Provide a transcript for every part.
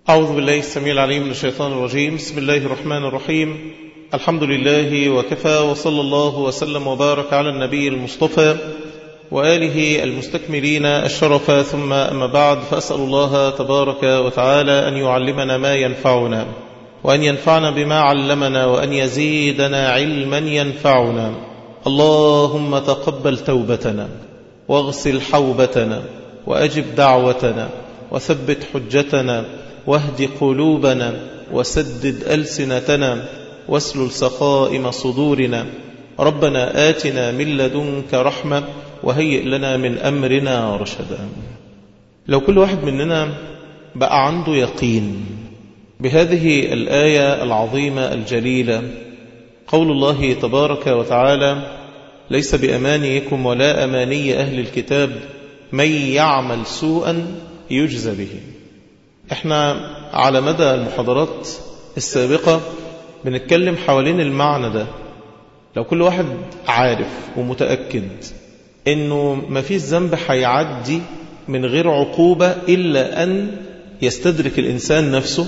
أعوذ بالله السميع العليم من الشيطان الرجيم بسم الله الرحمن الرحيم الحمد لله وكفى وصلى الله وسلم وبارك على النبي المصطفى وآله المستكملين الشرف ثم أما بعد فأسأل الله تبارك وتعالى أن يعلمنا ما ينفعنا وأن ينفعنا بما علمنا وأن يزيدنا علما ينفعنا اللهم تقبل توبتنا واغسل حوبتنا وأجب دعوتنا وثبت حجتنا واهد قلوبنا وسدد ألسنتنا واسلل سخائم صدورنا ربنا آتنا من لدنك رحمة وهيئ لنا من أمرنا رشدا لو كل واحد مننا بقى عنده يقين بهذه الآية العظيمة الجليلة قول الله تبارك وتعالى ليس بأمانيكم ولا أماني أهل الكتاب من يعمل سوءا يجزى به احنا على مدى المحاضرات السابقة بنتكلم حوالين المعنى ده لو كل واحد عارف ومتأكد انه ما فيش ذنب هيعدي من غير عقوبة إلا أن يستدرك الإنسان نفسه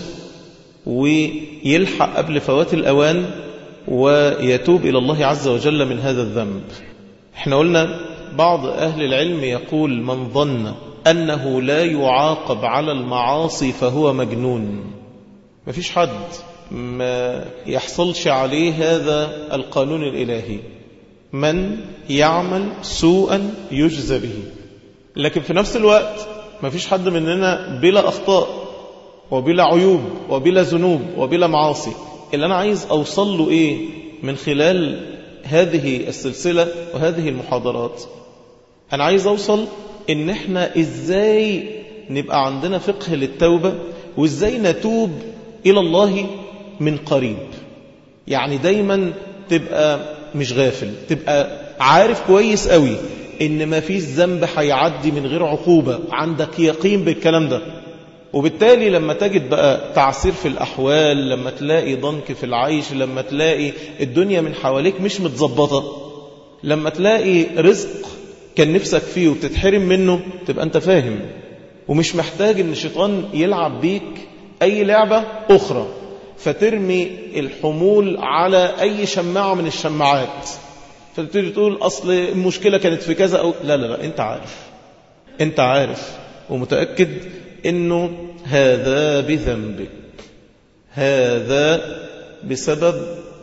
ويلحق قبل فوات الأوان ويتوب إلى الله عز وجل من هذا الذنب احنا قلنا بعض أهل العلم يقول من ظن أنه لا يعاقب على المعاصي فهو مجنون ما فيش حد ما يحصلش عليه هذا القانون الإلهي من يعمل سوءا يجزى به لكن في نفس الوقت ما فيش حد مننا بلا أخطاء وبلا عيوب وبلا ذنوب وبلا معاصي اللي أنا عايز أوصل له إيه من خلال هذه السلسلة وهذه المحاضرات أنا عايز أوصل إن إحنا إزاي نبقى عندنا فقه للتوبة وإزاي نتوب إلى الله من قريب يعني دايما تبقى مش غافل تبقى عارف كويس قوي إن ما فيش ذنب هيعدي من غير عقوبة عندك يقين بالكلام ده وبالتالي لما تجد بقى تعسير في الأحوال لما تلاقي ضنك في العيش لما تلاقي الدنيا من حواليك مش متظبطة لما تلاقي رزق كان نفسك فيه وبتتحرم منه تبقى أنت فاهم ومش محتاج أن الشيطان يلعب بيك أي لعبة أخرى فترمي الحمول على أي شماعة من الشماعات فتبتدي تقول أصل المشكلة كانت في كذا أو لا لا لا أنت عارف أنت عارف ومتأكد أنه هذا بذنبك هذا بسبب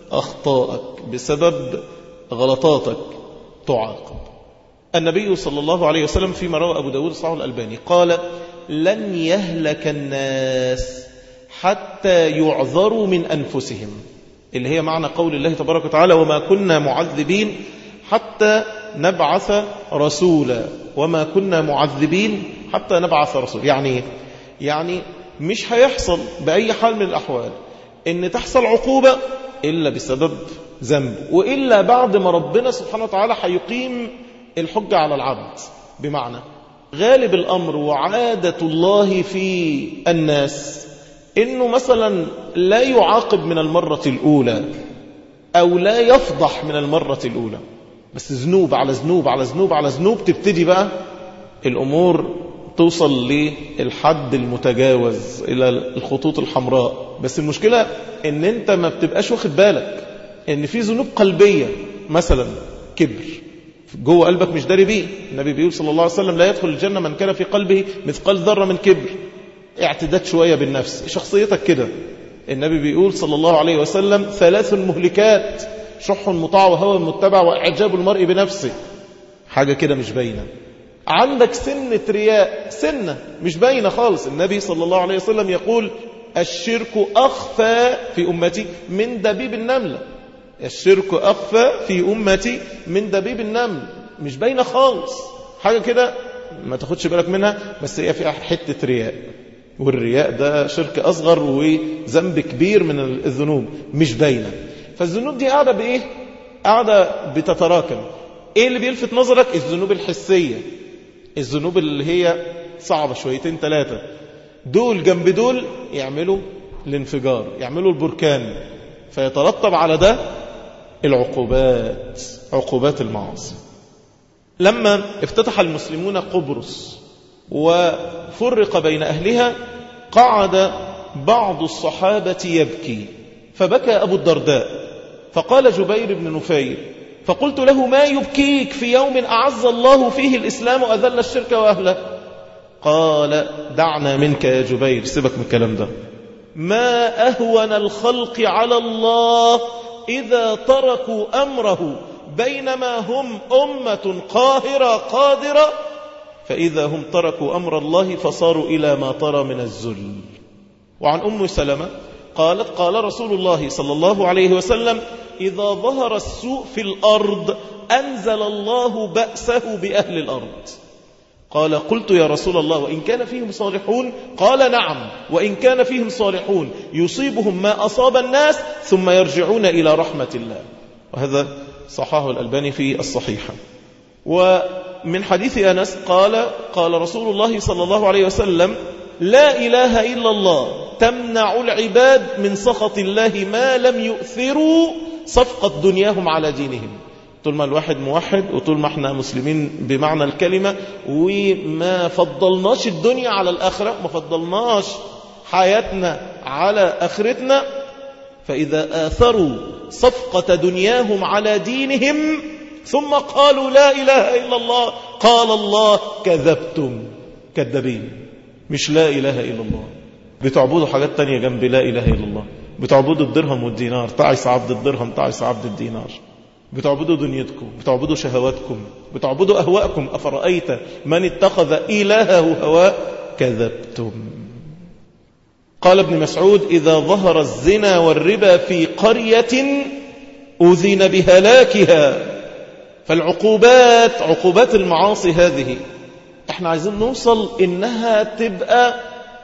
أخطائك بسبب غلطاتك تعاقب النبي صلى الله عليه وسلم فيما روى أبو داود صحيح الألباني قال لن يهلك الناس حتى يعذروا من أنفسهم اللي هي معنى قول الله تبارك وتعالى وما كنا معذبين حتى نبعث رسولا وما كنا معذبين حتى نبعث رسول يعني يعني مش هيحصل بأي حال من الأحوال إن تحصل عقوبة إلا بسبب ذنب وإلا بعد ما ربنا سبحانه وتعالى هيقيم الحجة على العبد بمعنى غالب الأمر وعادة الله في الناس إنه مثلا لا يعاقب من المرة الأولى أو لا يفضح من المرة الأولى بس ذنوب على ذنوب على ذنوب على ذنوب تبتدي بقى الأمور توصل للحد المتجاوز إلى الخطوط الحمراء بس المشكلة إن أنت ما بتبقاش واخد بالك إن في ذنوب قلبية مثلا كبر جوه قلبك مش داري بيه النبي بيقول صلى الله عليه وسلم لا يدخل الجنة من كان في قلبه مثقال ذرة من كبر اعتداد شوية بالنفس شخصيتك كده النبي بيقول صلى الله عليه وسلم ثلاث مهلكات شح مطاع وهوى متبع وإعجاب المرء بنفسه حاجة كده مش باينة عندك سنة رياء سنة مش باينة خالص النبي صلى الله عليه وسلم يقول الشرك أخفى في أمتي من دبيب النملة الشرك أخفى في أمتي من دبيب النمل مش باينة خالص حاجة كده ما تاخدش بالك منها بس هي فيها حتة رياء والرياء ده شرك أصغر وذنب كبير من الذنوب مش باينة فالذنوب دي قاعدة بإيه؟ قاعدة بتتراكم إيه اللي بيلفت نظرك؟ الذنوب الحسية الذنوب اللي هي صعبة شويتين ثلاثة دول جنب دول يعملوا الانفجار يعملوا البركان فيترتب على ده العقوبات عقوبات المعاصي لما افتتح المسلمون قبرص وفرق بين أهلها قعد بعض الصحابة يبكي فبكى أبو الدرداء فقال جبير بن نفير فقلت له ما يبكيك في يوم أعز الله فيه الإسلام وأذل الشرك وأهله قال دعنا منك يا جبير سيبك من الكلام ده ما أهون الخلق على الله إذا تركوا أمره بينما هم أمة قاهرة قادرة فإذا هم تركوا أمر الله فصاروا إلى ما ترى من الذل وعن أم سلمة قالت قال رسول الله صلى الله عليه وسلم إذا ظهر السوء في الأرض أنزل الله بأسه بأهل الأرض قال قلت يا رسول الله وإن كان فيهم صالحون قال نعم وإن كان فيهم صالحون يصيبهم ما أصاب الناس ثم يرجعون إلى رحمة الله وهذا صححه الألباني في الصحيحة ومن حديث أنس قال قال رسول الله صلى الله عليه وسلم لا إله إلا الله تمنع العباد من سخط الله ما لم يؤثروا صفقة دنياهم على دينهم طول ما الواحد موحد وطول ما احنا مسلمين بمعنى الكلمة وما فضلناش الدنيا على الآخرة ما فضلناش حياتنا على آخرتنا فإذا آثروا صفقة دنياهم على دينهم ثم قالوا لا إله إلا الله قال الله كذبتم كذبين مش لا إله إلا الله بتعبدوا حاجات تانية جنب لا إله إلا الله بتعبدوا الدرهم والدينار تعس عبد الدرهم تعس عبد الدينار بتعبدوا دنيتكم بتعبدوا شهواتكم بتعبدوا أهواءكم أفرأيت من اتخذ إلهه هواء كذبتم قال ابن مسعود إذا ظهر الزنا والربا في قرية أذن بهلاكها فالعقوبات عقوبات المعاصي هذه احنا عايزين نوصل انها تبقى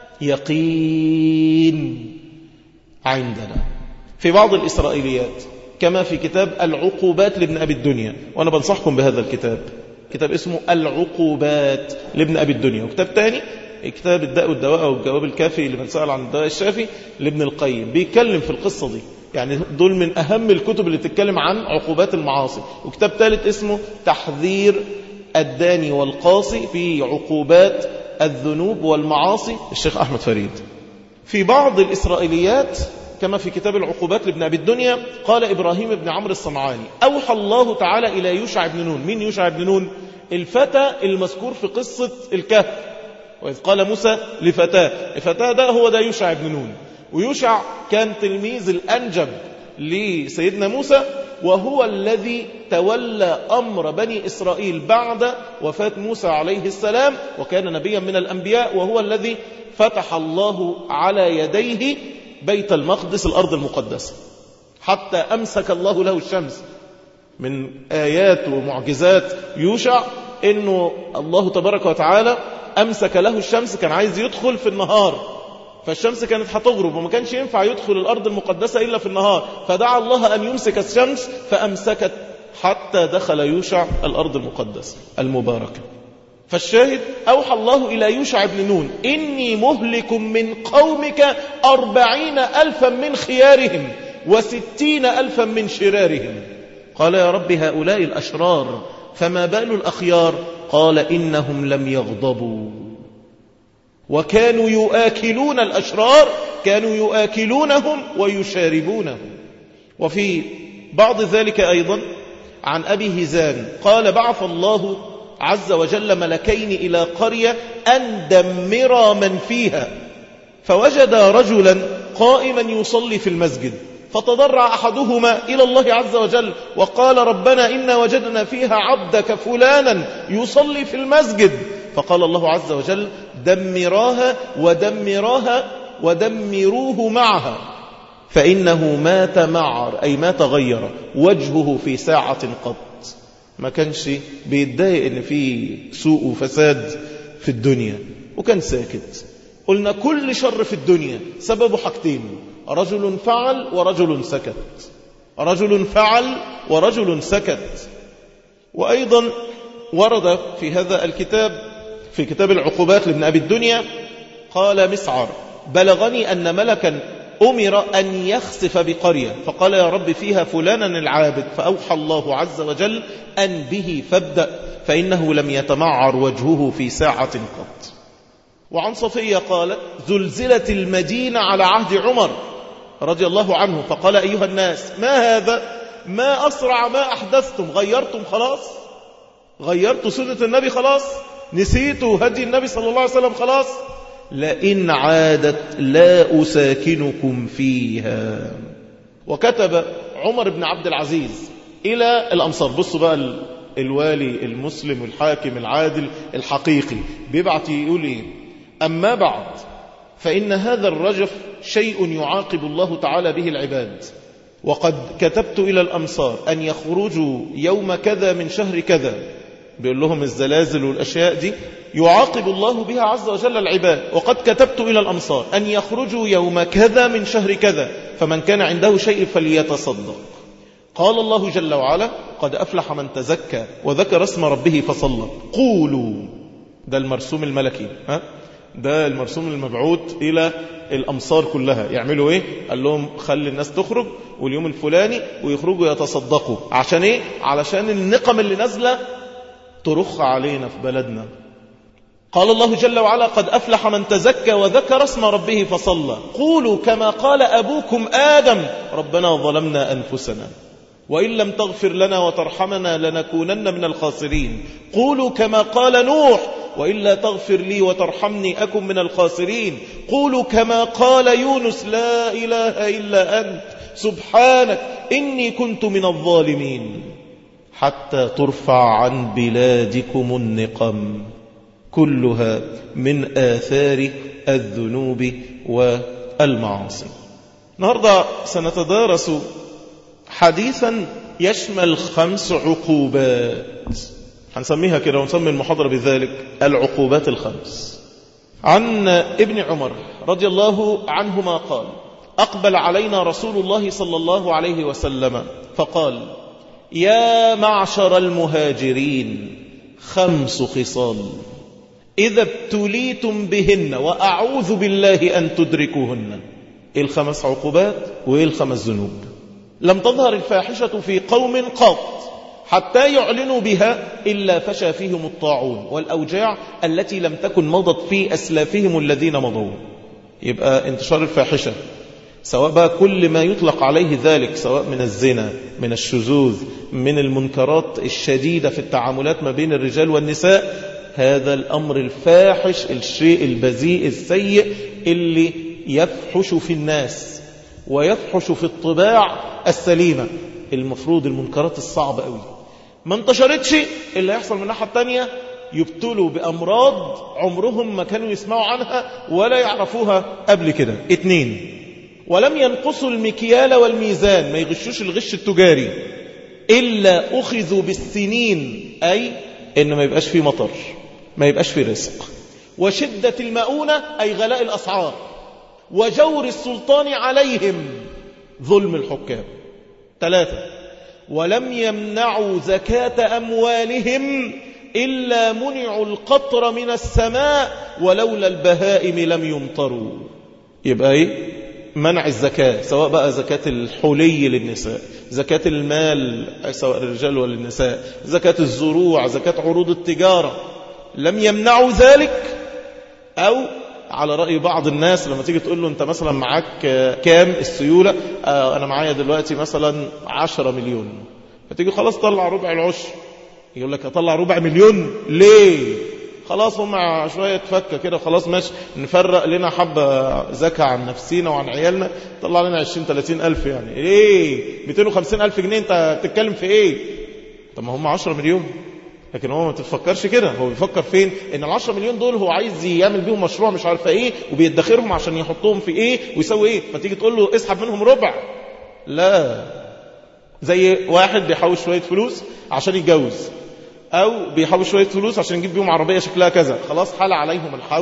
يقين عندنا في بعض الإسرائيليات كما في كتاب العقوبات لابن أبي الدنيا وأنا بنصحكم بهذا الكتاب كتاب اسمه العقوبات لابن أبي الدنيا وكتاب تاني كتاب الداء والدواء والجواب الكافي لمن سأل عن الدواء الشافي لابن القيم بيتكلم في القصة دي يعني دول من أهم الكتب اللي تتكلم عن عقوبات المعاصي وكتاب ثالث اسمه تحذير الداني والقاصي في عقوبات الذنوب والمعاصي الشيخ أحمد فريد في بعض الإسرائيليات كما في كتاب العقوبات لابن أبي الدنيا قال إبراهيم بن عمرو الصنعاني أوحى الله تعالى إلى يوشع بن نون من يوشع بن نون الفتى المذكور في قصة الكهف وإذ قال موسى لفتاه الفتاه ده هو ده يوشع بن نون ويوشع كان تلميذ الأنجب لسيدنا موسى وهو الذي تولى أمر بني إسرائيل بعد وفاة موسى عليه السلام وكان نبيا من الأنبياء وهو الذي فتح الله على يديه بيت المقدس الأرض المقدسة حتى أمسك الله له الشمس من آيات ومعجزات يوشع أنه الله تبارك وتعالى أمسك له الشمس كان عايز يدخل في النهار فالشمس كانت هتغرب وما كانش ينفع يدخل الأرض المقدسة إلا في النهار فدعا الله أن يمسك الشمس فأمسكت حتى دخل يوشع الأرض المقدسة المباركة فالشاهد أوحى الله إلى يوشع بن نون إني مهلك من قومك أربعين ألفا من خيارهم وستين ألفا من شرارهم قال يا رب هؤلاء الأشرار فما بال الأخيار قال إنهم لم يغضبوا وكانوا يؤكلون الأشرار كانوا يؤكلونهم ويشاربونهم وفي بعض ذلك أيضا عن أبي هزام قال بعث الله عز وجل ملكين إلى قرية أن دمر من فيها فوجد رجلا قائما يصلي في المسجد فتضرع أحدهما إلى الله عز وجل وقال ربنا إنا وجدنا فيها عبدك فلانا يصلي في المسجد فقال الله عز وجل دمراها ودمراها ودمروه معها فإنه ما تمعر أي ما تغير وجهه في ساعة قط ما كانش بيتضايق ان في سوء وفساد في الدنيا وكان ساكت قلنا كل شر في الدنيا سببه حاجتين رجل فعل ورجل سكت رجل فعل ورجل سكت وأيضا ورد في هذا الكتاب في كتاب العقوبات لابن أبي الدنيا قال مسعر بلغني أن ملكا أمر أن يخسف بقرية فقال يا رب فيها فلانا العابد فأوحى الله عز وجل أن به فابدأ فإنه لم يتمعر وجهه في ساعة قط وعن صفية قالت زلزلت المدينة على عهد عمر رضي الله عنه فقال أيها الناس ما هذا ما أسرع ما أحدثتم غيرتم خلاص غيرتوا سنة النبي خلاص نسيتوا هدي النبي صلى الله عليه وسلم خلاص لئن عادت لا أساكنكم فيها وكتب عمر بن عبد العزيز إلى الأمصار بصوا بقى الوالي المسلم الحاكم العادل الحقيقي بيبعت يقول إيه أما بعد فإن هذا الرجف شيء يعاقب الله تعالى به العباد وقد كتبت إلى الأمصار أن يخرجوا يوم كذا من شهر كذا بيقول لهم الزلازل والأشياء دي يعاقب الله بها عز وجل العباد وقد كتبت إلى الأمصار أن يخرجوا يوم كذا من شهر كذا فمن كان عنده شيء فليتصدق قال الله جل وعلا قد أفلح من تزكى وذكر اسم ربه فصلى قولوا ده المرسوم الملكي ها؟ ده المرسوم المبعوث إلى الأمصار كلها يعملوا إيه قال لهم خلي الناس تخرج واليوم الفلاني ويخرجوا يتصدقوا عشان إيه علشان النقم اللي نازلة ترخ علينا في بلدنا قال الله جل وعلا قد أفلح من تزكى وذكر اسم ربه فصلى قولوا كما قال أبوكم آدم ربنا ظلمنا أنفسنا وإن لم تغفر لنا وترحمنا لنكونن من الخاسرين قولوا كما قال نوح وإلا تغفر لي وترحمني أكن من الخاسرين قولوا كما قال يونس لا إله إلا أنت سبحانك إني كنت من الظالمين حتى ترفع عن بلادكم النقم كلها من آثار الذنوب والمعاصي النهاردة سنتدارس حديثا يشمل خمس عقوبات هنسميها كده ونسمي المحاضرة بذلك العقوبات الخمس عن ابن عمر رضي الله عنهما قال أقبل علينا رسول الله صلى الله عليه وسلم فقال يا معشر المهاجرين خمس خصال إذا ابتليتم بهن وأعوذ بالله أن تدركوهن إيه الخمس عقوبات وإيه الخمس ذنوب لم تظهر الفاحشة في قوم قط حتى يعلنوا بها إلا فشى فيهم الطاعون والأوجاع التي لم تكن مضت في أسلافهم الذين مضوا يبقى انتشار الفاحشة سواء بقى كل ما يطلق عليه ذلك سواء من الزنا من الشذوذ من المنكرات الشديدة في التعاملات ما بين الرجال والنساء هذا الأمر الفاحش الشيء البذيء السيء اللي يفحش في الناس ويفحش في الطباع السليمة المفروض المنكرات الصعبة قوي ما انتشرتش اللي يحصل من الناحية التانية يبتلوا بأمراض عمرهم ما كانوا يسمعوا عنها ولا يعرفوها قبل كده اتنين ولم ينقصوا المكيال والميزان ما يغشوش الغش التجاري إلا أخذوا بالسنين أي إن ما يبقاش في مطر ما يبقاش في رزق وشدة المؤونة أي غلاء الأسعار وجور السلطان عليهم ظلم الحكام ثلاثة ولم يمنعوا زكاة أموالهم إلا منعوا القطر من السماء ولولا البهائم لم يمطروا يبقى ايه منع الزكاة سواء بقى زكاة الحلي للنساء زكاة المال سواء للرجال وللنساء زكاة الزروع زكاة عروض التجارة لم يمنعوا ذلك أو على رأي بعض الناس لما تيجي تقول له أنت مثلا معاك كام السيولة آه أنا معايا دلوقتي مثلا عشرة مليون فتيجي خلاص طلع ربع العشر يقول لك أطلع ربع مليون ليه خلاص هم شوية فكة كده خلاص ماشي نفرق لنا حبة زكاة عن نفسينا وعن عيالنا طلع لنا 20 30 ألف يعني ايه 250 ألف جنيه انت تتكلم في ايه طب ما هم 10 مليون لكن هو ما تفكرش كده هو بيفكر فين ان ال 10 مليون دول هو عايز يعمل بيهم مشروع مش عارفه ايه وبيدخرهم عشان يحطهم في ايه ويسوي ايه فتيجي تقول له اسحب منهم ربع لا زي واحد بيحوش شويه فلوس عشان يتجوز او بيحوش شويه فلوس عشان يجيب بيهم عربيه شكلها كذا خلاص حال عليهم الحول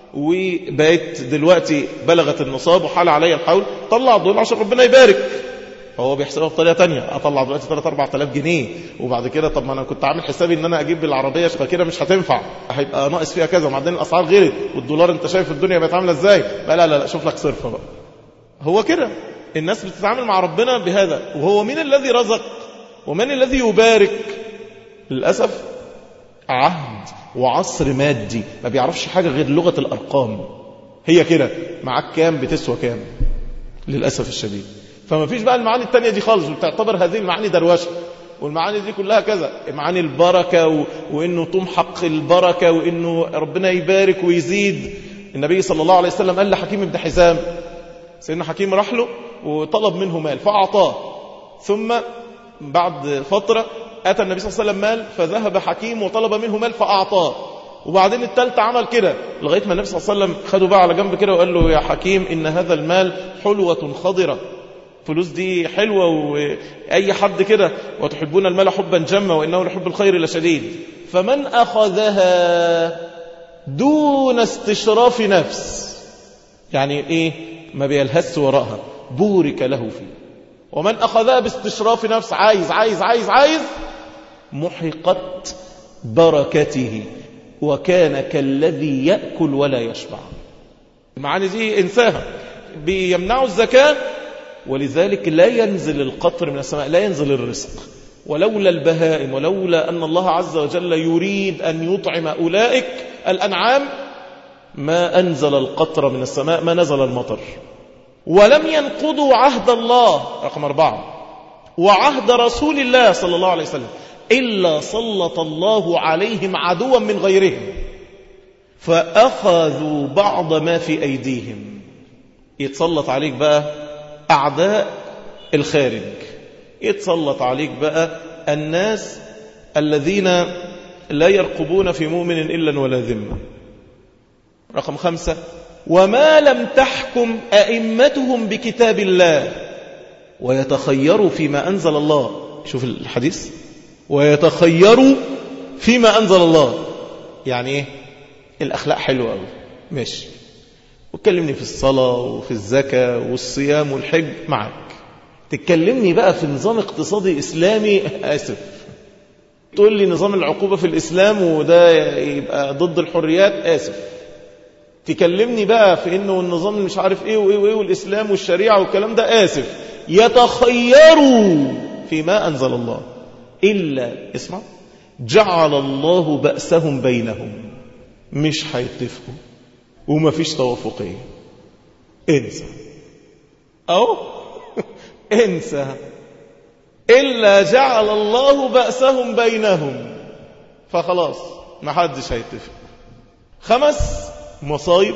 وبقت دلوقتي بلغت النصاب وحال عليا الحول طلع دول عشان ربنا يبارك فهو بيحسبها بطريقه تانية اطلع دلوقتي 3 4000 جنيه وبعد كده طب ما انا كنت عامل حسابي ان انا اجيب العربيه فكده مش هتنفع هيبقى ناقص فيها كذا وبعدين الاسعار غيرت والدولار انت شايف الدنيا بقت عامله ازاي لا لا لا شوف لك صرفه بقى هو كده الناس بتتعامل مع ربنا بهذا وهو مين الذي رزق ومن الذي يبارك للاسف عهد وعصر مادي ما بيعرفش حاجة غير لغة الأرقام هي كده معاك كام بتسوى كام للأسف الشديد فما فيش بقى المعاني التانية دي خالص وتعتبر هذه المعاني دروشة والمعاني دي كلها كذا معاني البركة و... وإنه تمحق البركة وإنه ربنا يبارك ويزيد النبي صلى الله عليه وسلم قال لحكيم بن حزام سيدنا حكيم راح له وطلب منه مال فأعطاه ثم بعد فترة أتى النبي صلى الله عليه وسلم مال فذهب حكيم وطلب منه مال فأعطاه وبعدين التالت عمل كده لغاية ما النبي صلى الله عليه وسلم خده بقى على جنب كده وقال له يا حكيم إن هذا المال حلوة خضرة فلوس دي حلوة وأي حد كده وتحبون المال حبا جما وإنه لحب الخير لشديد فمن أخذها دون استشراف نفس يعني إيه ما بيلهس وراءها بورك له فيه ومن أخذها باستشراف نفس عايز عايز عايز عايز محقت بركته وكان كالذي يأكل ولا يشبع المعاني دي انساها بيمنعوا الزكاة ولذلك لا ينزل القطر من السماء لا ينزل الرزق ولولا البهائم ولولا أن الله عز وجل يريد أن يطعم أولئك الأنعام ما أنزل القطر من السماء ما نزل المطر ولم ينقضوا عهد الله رقم أربعة وعهد رسول الله صلى الله عليه وسلم إلا سلط الله عليهم عدوا من غيرهم فأخذوا بعض ما في أيديهم يتسلط عليك بقى أعداء الخارج يتسلط عليك بقى الناس الذين لا يرقبون في مؤمن إلا ولا ذمة رقم خمسة وما لم تحكم أئمتهم بكتاب الله ويتخيروا فيما أنزل الله شوف الحديث ويتخيروا فيما أنزل الله يعني إيه الأخلاق حلوة أوي ماشي وتكلمني في الصلاة وفي الزكاة والصيام والحج معك تتكلمني بقى في نظام اقتصادي إسلامي آسف تقول لي نظام العقوبة في الإسلام وده يبقى ضد الحريات آسف تكلمني بقى في انه النظام مش عارف ايه وايه وايه والاسلام والشريعه والكلام ده اسف يتخيروا فيما انزل الله الا اسمع جعل الله باسهم بينهم مش هيتفقوا ومفيش توافقيه انسى او انسى الا جعل الله باسهم بينهم فخلاص ما حدش هيتفق خمس مصايب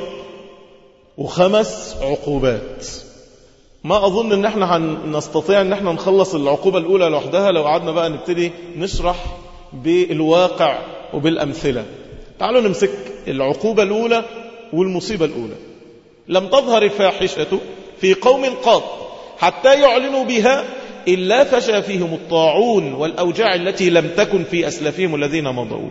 وخمس عقوبات ما أظن أن احنا نستطيع أن احنا نخلص العقوبة الأولى لوحدها لو قعدنا بقى نبتدي نشرح بالواقع وبالأمثلة تعالوا نمسك العقوبة الأولى والمصيبة الأولى لم تظهر الفاحشة في قوم قط حتى يعلنوا بها إلا فشى فيهم الطاعون والأوجاع التي لم تكن في أسلافهم الذين مضوا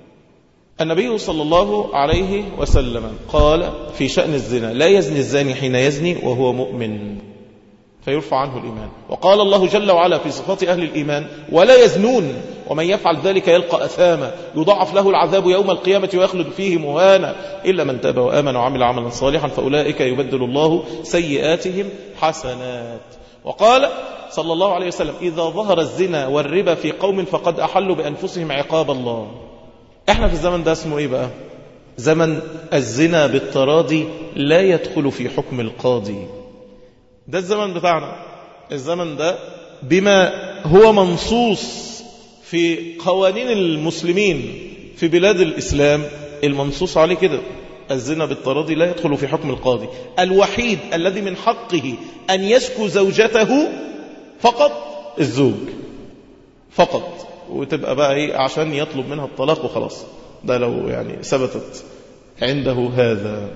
النبي صلى الله عليه وسلم قال في شأن الزنا لا يزني الزاني حين يزني وهو مؤمن فيرفع عنه الإيمان وقال الله جل وعلا في صفات أهل الإيمان ولا يزنون ومن يفعل ذلك يلقى أثاما يضاعف له العذاب يوم القيامة ويخلد فيه مهانا إلا من تاب وآمن وعمل عملا صالحا فأولئك يبدل الله سيئاتهم حسنات وقال صلى الله عليه وسلم إذا ظهر الزنا والربا في قوم فقد أحلوا بأنفسهم عقاب الله احنا في الزمن ده اسمه ايه بقى زمن الزنا بالتراضي لا يدخل في حكم القاضي ده الزمن بتاعنا الزمن ده بما هو منصوص في قوانين المسلمين في بلاد الإسلام المنصوص عليه كده الزنا بالتراضي لا يدخل في حكم القاضي الوحيد الذي من حقه أن يشكو زوجته فقط الزوج فقط وتبقى بقى ايه عشان يطلب منها الطلاق وخلاص ده لو يعني ثبتت عنده هذا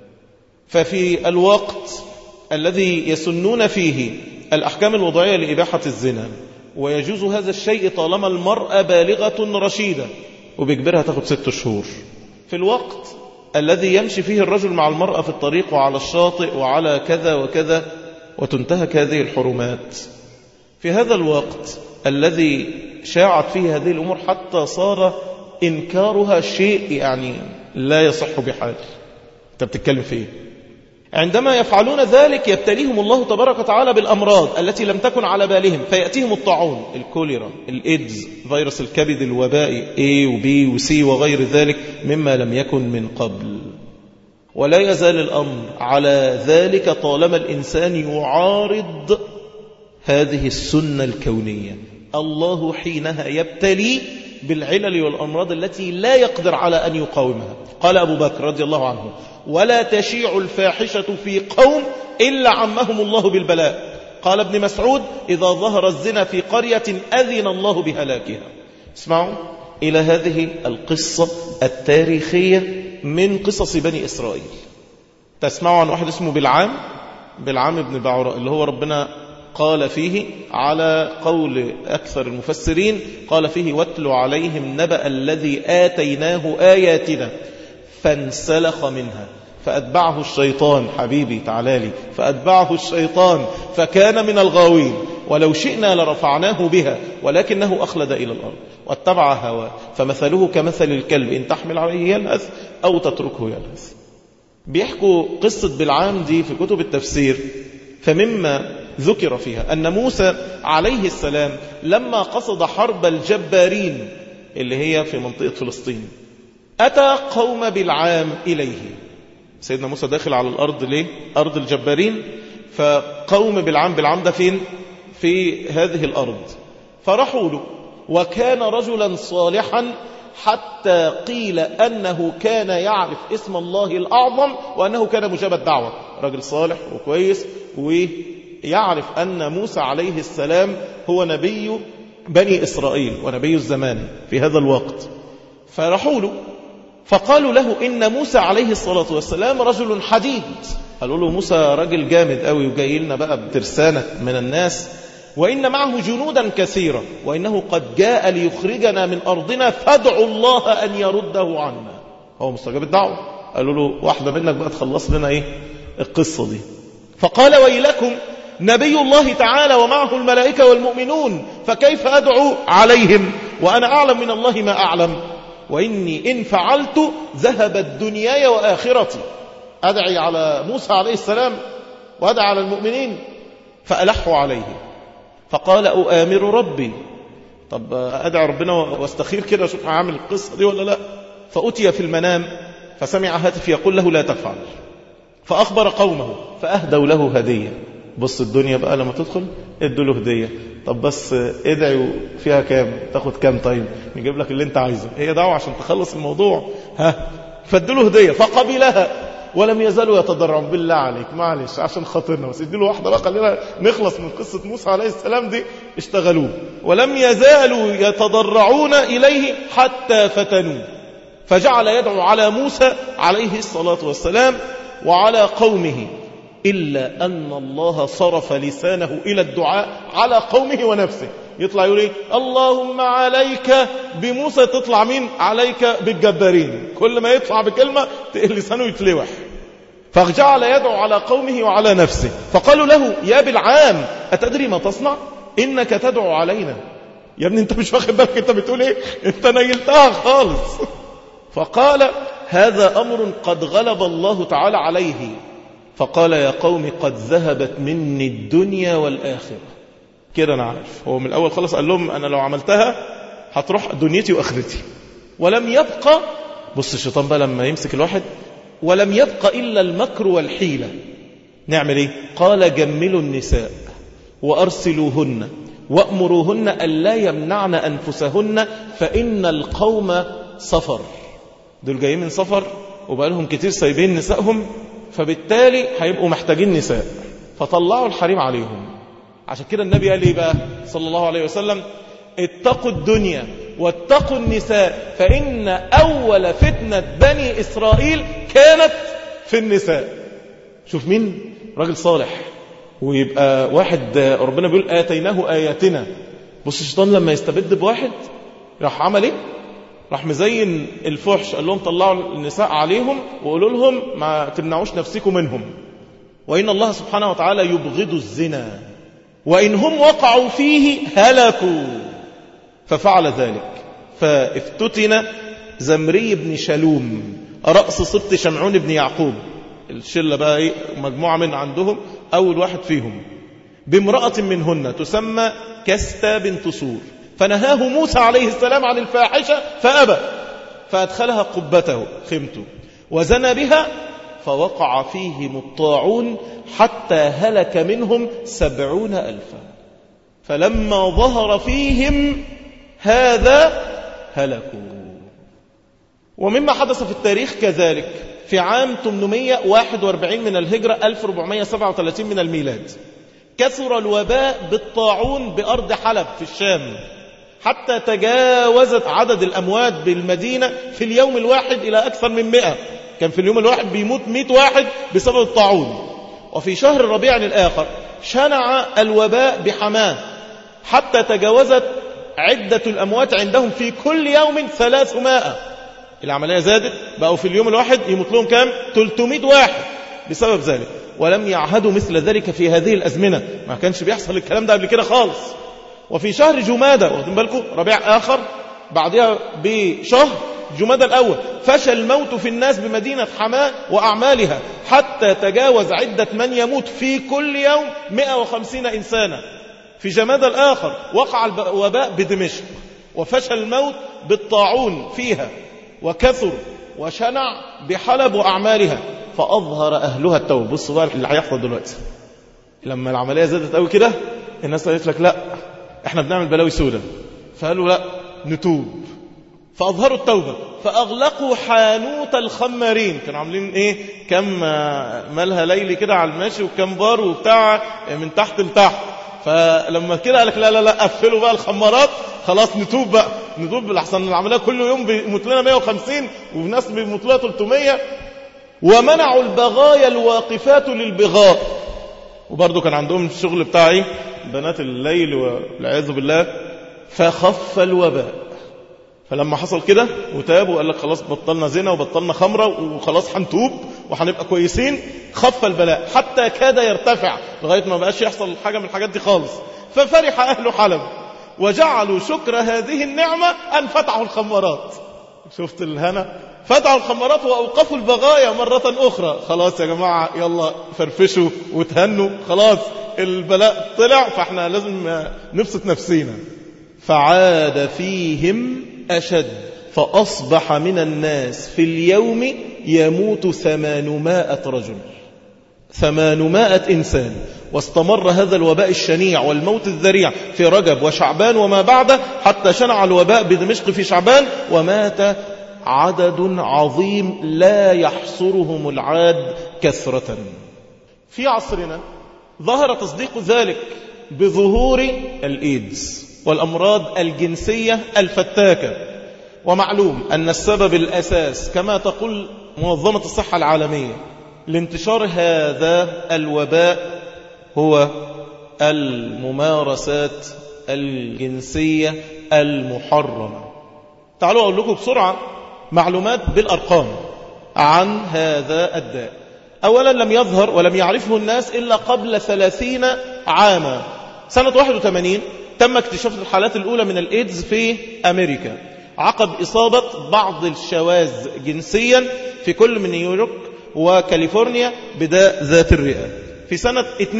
ففي الوقت الذي يسنون فيه الأحكام الوضعية لإباحة الزنا ويجوز هذا الشيء طالما المرأة بالغة رشيدة وبيجبرها تاخد ست شهور في الوقت الذي يمشي فيه الرجل مع المرأة في الطريق وعلى الشاطئ وعلى كذا وكذا وتنتهك هذه الحرمات في هذا الوقت الذي شاعت فيه هذه الأمور حتى صار إنكارها شيء يعني لا يصح بحال أنت بتتكلم في إيه عندما يفعلون ذلك يبتليهم الله تبارك وتعالى بالأمراض التي لم تكن على بالهم فيأتيهم الطاعون الكوليرا الإيدز فيروس الكبد الوبائي A و B و C وغير ذلك مما لم يكن من قبل ولا يزال الأمر على ذلك طالما الإنسان يعارض هذه السنة الكونية الله حينها يبتلي بالعلل والأمراض التي لا يقدر على أن يقاومها قال أبو بكر رضي الله عنه ولا تشيع الفاحشة في قوم إلا عمهم الله بالبلاء قال ابن مسعود إذا ظهر الزنا في قرية أذن الله بهلاكها اسمعوا إلى هذه القصة التاريخية من قصص بني إسرائيل تسمعوا عن واحد اسمه بالعام بالعام بن بعوراء اللي هو ربنا قال فيه على قول أكثر المفسرين قال فيه واتل عليهم نبأ الذي آتيناه آياتنا فانسلخ منها فأتبعه الشيطان حبيبي تعالى لي فأتبعه الشيطان فكان من الغاوين ولو شئنا لرفعناه بها ولكنه أخلد إلى الأرض واتبع هواه فمثله كمثل الكلب إن تحمل عليه يلهث أو تتركه يلهث بيحكوا قصة بالعام دي في كتب التفسير فمما ذكر فيها أن موسى عليه السلام لما قصد حرب الجبارين اللي هي في منطقة فلسطين أتى قوم بالعام إليه سيدنا موسى داخل على الأرض ليه؟ أرض الجبارين فقوم بالعام بالعام ده فين؟ في هذه الأرض فرحوا له وكان رجلا صالحا حتى قيل أنه كان يعرف اسم الله الأعظم وأنه كان مجاب الدعوة رجل صالح وكويس ويعرف أن موسى عليه السلام هو نبي بني إسرائيل ونبي الزمان في هذا الوقت فرحوا له فقالوا له إن موسى عليه الصلاة والسلام رجل حديد قالوا له موسى راجل جامد قوي وجاي لنا بقى بترسانة من الناس وإن معه جنودا كثيرة وإنه قد جاء ليخرجنا من أرضنا فادعوا الله أن يرده عنا هو مستجاب الدعوة قالوا له واحدة منك بقى تخلص لنا إيه القصة دي فقال ويلكم نبي الله تعالى ومعه الملائكة والمؤمنون فكيف أدعو عليهم وأنا أعلم من الله ما أعلم وإني إن فعلت ذهبت دنياي وآخرتي أدعي على موسى عليه السلام وأدعي على المؤمنين فألحوا عليه فقال أؤامر ربي طب أدعي ربنا واستخير كده أشوف هعمل القصة دي ولا لا فأتي في المنام فسمع هاتف يقول له لا تفعل فأخبر قومه فأهدوا له هدية بص الدنيا بقى لما تدخل ادوا له هدية طب بس ادعي فيها كام تاخد كام طيب نجيب لك اللي انت عايزه هي دعوة عشان تخلص الموضوع ها فادوا له هدية فقبلها ولم يزالوا يتضرعون بالله عليك معلش عشان خاطرنا بس اديله واحدة بقى خلينا نخلص من قصة موسى عليه السلام دي اشتغلوه ولم يزالوا يتضرعون إليه حتى فتنوه فجعل يدعو على موسى عليه الصلاة والسلام وعلى قومه إلا أن الله صرف لسانه إلى الدعاء على قومه ونفسه يطلع يقول إيه اللهم عليك بموسى تطلع مين عليك بالجبارين كل ما يطلع بكلمة لسانه يتلوح فجعل يدعو على قومه وعلى نفسه فقالوا له يا بالعام أتدري ما تصنع إنك تدعو علينا يا ابني انت مش واخد بالك انت بتقول ايه انت نيلتها خالص فقال هذا أمر قد غلب الله تعالى عليه فقال يا قوم قد ذهبت مني الدنيا والآخرة كده أنا عارف هو من الأول خلص قال لهم أنا لو عملتها هتروح دنيتي وآخرتي ولم يبقى بص الشيطان بقى لما يمسك الواحد ولم يبقى إلا المكر والحيلة نعمل إيه قال جملوا النساء وأرسلوهن وأمروهن ألا يمنعن أنفسهن فإن القوم سفر دول جايين من سفر وبقى لهم كتير سايبين نسائهم فبالتالي هيبقوا محتاجين نساء فطلعوا الحريم عليهم عشان كده النبي قال ايه بقى صلى الله عليه وسلم اتقوا الدنيا واتقوا النساء فإن أول فتنة بني إسرائيل كانت في النساء شوف مين راجل صالح ويبقى واحد ربنا بيقول آتيناه آياتنا بص الشيطان لما يستبد بواحد راح عمل ايه راح مزين الفحش قال لهم طلعوا النساء عليهم وقولوا لهم ما تمنعوش نفسكم منهم وإن الله سبحانه وتعالى يبغض الزنا وإن هم وقعوا فيه هلكوا ففعل ذلك فافتتن زمري بن شلوم رأس سبط شمعون بن يعقوب الشلة بقى ايه مجموعة من عندهم أول واحد فيهم بامرأة منهن تسمى كستا بنت سور فنهاه موسى عليه السلام عن الفاحشة فأبى فأدخلها قبته خمته وزنى بها فوقع فيهم الطاعون حتى هلك منهم سبعون ألفا فلما ظهر فيهم هذا هلكوا ومما حدث في التاريخ كذلك في عام 841 من الهجرة 1437 من الميلاد كثر الوباء بالطاعون بأرض حلب في الشام حتى تجاوزت عدد الأموات بالمدينة في اليوم الواحد إلى أكثر من مئة كان في اليوم الواحد بيموت مئة واحد بسبب الطاعون وفي شهر الربيع الآخر شنع الوباء بحماه حتى تجاوزت عدة الأموات عندهم في كل يوم ثلاثمائة العملية زادت بقوا في اليوم الواحد يموت لهم كام 300 واحد بسبب ذلك ولم يعهدوا مثل ذلك في هذه الأزمنة ما كانش بيحصل الكلام ده قبل كده خالص وفي شهر جمادة واخدين بالكم ربيع آخر بعدها بشهر جمادة الأول فشى الموت في الناس بمدينة حماة وأعمالها حتى تجاوز عدة من يموت في كل يوم 150 إنسانا في جمادة الآخر وقع الوباء بدمشق وفشى الموت بالطاعون فيها وكثر وشنع بحلب وأعمالها فأظهر أهلها التوبة بصوا بقى اللي هيحصل دلوقتي لما العملية زادت قوي كده الناس قالت لك لا احنا بنعمل بلاوي سودة فقالوا لا نتوب فأظهروا التوبة فأغلقوا حانوت الخمارين كانوا عاملين ايه كم مالها ليلي كده على الماشي وكم بار وبتاع من تحت لتحت فلما كده قال لك لا لا لا قفلوا بقى الخمارات خلاص نتوب بقى نتوب بالأحسن العملية كل يوم بيموت لنا 150 وناس بيموت لها 300 ومنعوا البغايا الواقفات للبغاء وبرضه كان عندهم الشغل بتاع ايه بنات الليل والعياذ بالله فخف الوباء فلما حصل كده وتابوا وقال لك خلاص بطلنا زنا وبطلنا خمرة وخلاص هنتوب وهنبقى كويسين خف البلاء حتى كاد يرتفع لغاية ما بقاش يحصل حاجة من الحاجات دي خالص ففرح أهل حلب وجعلوا شكر هذه النعمة أن فتحوا الخمارات شفت الهنا فتحوا الخمارات وأوقفوا البغايا مرة أخرى خلاص يا جماعة يلا فرفشوا وتهنوا خلاص البلاء طلع فاحنا لازم نبسط نفسينا فعاد فيهم أشد فأصبح من الناس في اليوم يموت ثمانمائة رجل ثمانمائة إنسان واستمر هذا الوباء الشنيع والموت الذريع في رجب وشعبان وما بعده حتى شنع الوباء بدمشق في شعبان ومات عدد عظيم لا يحصرهم العاد كثرة في عصرنا ظهر تصديق ذلك بظهور الإيدز والأمراض الجنسية الفتاكة ومعلوم أن السبب الأساس كما تقول منظمة الصحة العالمية لانتشار هذا الوباء هو الممارسات الجنسية المحرمة تعالوا أقول لكم بسرعة معلومات بالأرقام عن هذا الداء أولا لم يظهر ولم يعرفه الناس إلا قبل ثلاثين عاما سنة 81 تم اكتشاف الحالات الأولى من الإيدز في أمريكا عقب إصابة بعض الشواذ جنسيا في كل من نيويورك وكاليفورنيا بداء ذات الرئة في سنة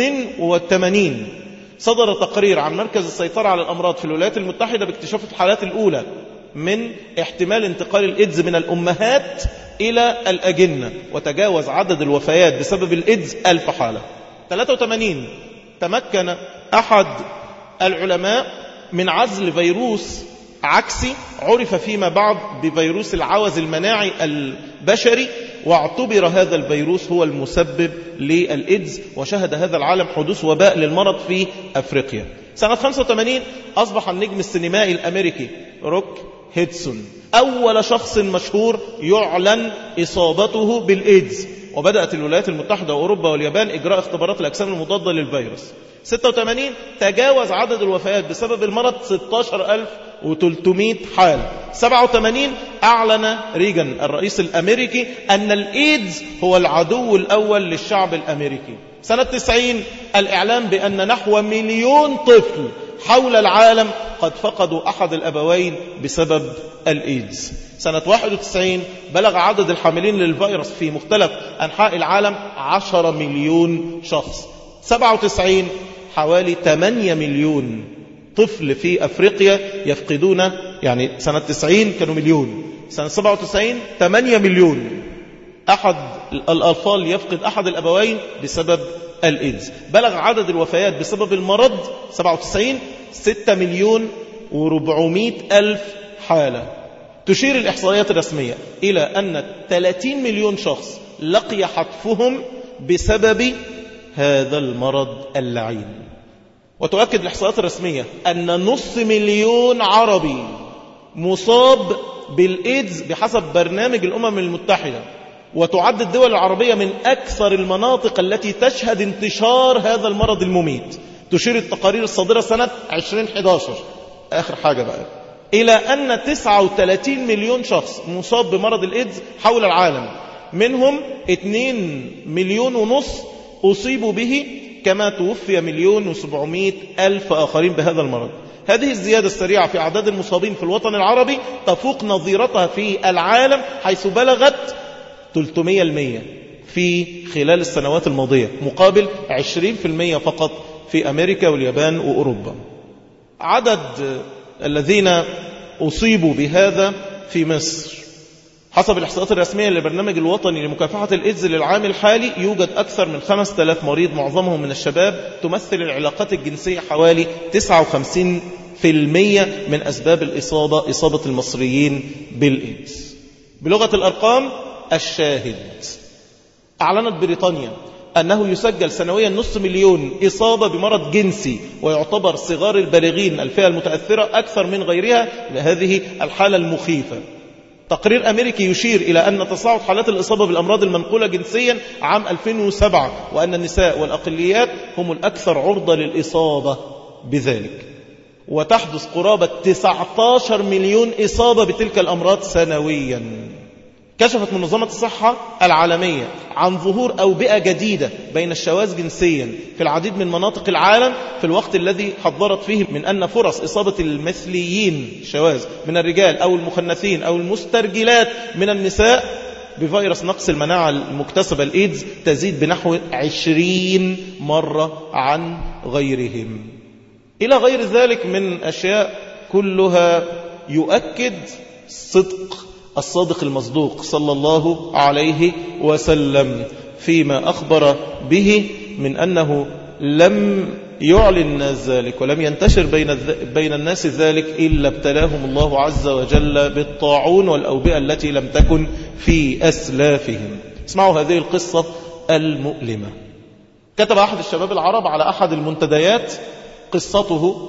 82 صدر تقرير عن مركز السيطرة على الأمراض في الولايات المتحدة باكتشاف الحالات الأولى من احتمال انتقال الإيدز من الأمهات إلى الأجنة وتجاوز عدد الوفيات بسبب الإيدز ألف حالة 83 تمكن أحد العلماء من عزل فيروس عكسي عرف فيما بعد بفيروس العوز المناعي البشري واعتبر هذا الفيروس هو المسبب للإيدز وشهد هذا العالم حدوث وباء للمرض في أفريقيا سنة 85 أصبح النجم السينمائي الأمريكي روك هيدسون أول شخص مشهور يعلن إصابته بالإيدز وبدأت الولايات المتحدة وأوروبا واليابان إجراء اختبارات الأجسام المضادة للفيروس 86 تجاوز عدد الوفيات بسبب المرض 16300 حالة 87 أعلن ريغان الرئيس الأمريكي أن الإيدز هو العدو الأول للشعب الأمريكي سنة 90 الإعلام بأن نحو مليون طفل حول العالم قد فقدوا أحد الأبوين بسبب الإيدز سنة 91 بلغ عدد الحاملين للفيروس في مختلف أنحاء العالم 10 مليون شخص 97 حوالي 8 مليون طفل في أفريقيا يفقدون يعني سنة 90 كانوا مليون سنة 97 8 مليون أحد الأطفال يفقد أحد الأبوين بسبب الإيدز بلغ عدد الوفيات بسبب المرض 97 6 مليون و400 ألف حالة تشير الإحصائيات الرسمية إلى أن 30 مليون شخص لقي حتفهم بسبب هذا المرض اللعين وتؤكد الإحصائيات الرسمية أن نصف مليون عربي مصاب بالإيدز بحسب برنامج الأمم المتحدة وتعد الدول العربية من أكثر المناطق التي تشهد انتشار هذا المرض المميت تشير التقارير الصادرة سنة 2011 آخر حاجة بقى إلى أن 39 مليون شخص مصاب بمرض الإيدز حول العالم منهم 2 مليون ونص أصيبوا به كما توفي مليون وسبعمائة ألف آخرين بهذا المرض هذه الزيادة السريعة في أعداد المصابين في الوطن العربي تفوق نظيرتها في العالم حيث بلغت 300 المية في خلال السنوات الماضية مقابل 20% فقط في أمريكا واليابان وأوروبا عدد الذين أصيبوا بهذا في مصر حسب الإحصاءات الرسمية للبرنامج الوطني لمكافحة الإيدز للعام الحالي يوجد أكثر من 5000 مريض معظمهم من الشباب تمثل العلاقات الجنسية حوالي 59% من أسباب الإصابة إصابة المصريين بالإيدز بلغة الأرقام الشاهد أعلنت بريطانيا أنه يسجل سنويا نصف مليون إصابة بمرض جنسي ويعتبر صغار البالغين الفئة المتأثرة أكثر من غيرها لهذه الحالة المخيفة تقرير أمريكي يشير إلى أن تصاعد حالات الإصابة بالأمراض المنقولة جنسيا عام 2007 وأن النساء والأقليات هم الأكثر عرضة للإصابة بذلك وتحدث قرابة 19 مليون إصابة بتلك الأمراض سنويا كشفت منظمة الصحة العالمية عن ظهور أوبئة جديدة بين الشواذ جنسيا في العديد من مناطق العالم في الوقت الذي حذرت فيه من أن فرص إصابة المثليين شواذ من الرجال أو المخنثين أو المسترجلات من النساء بفيروس نقص المناعة المكتسبة الإيدز تزيد بنحو عشرين مرة عن غيرهم إلى غير ذلك من أشياء كلها يؤكد صدق الصادق المصدوق صلى الله عليه وسلم فيما أخبر به من أنه لم يعلن الناس ذلك ولم ينتشر بين, بين الناس ذلك إلا ابتلاهم الله عز وجل بالطاعون والأوبئة التي لم تكن في أسلافهم اسمعوا هذه القصة المؤلمة كتب أحد الشباب العرب على أحد المنتديات قصته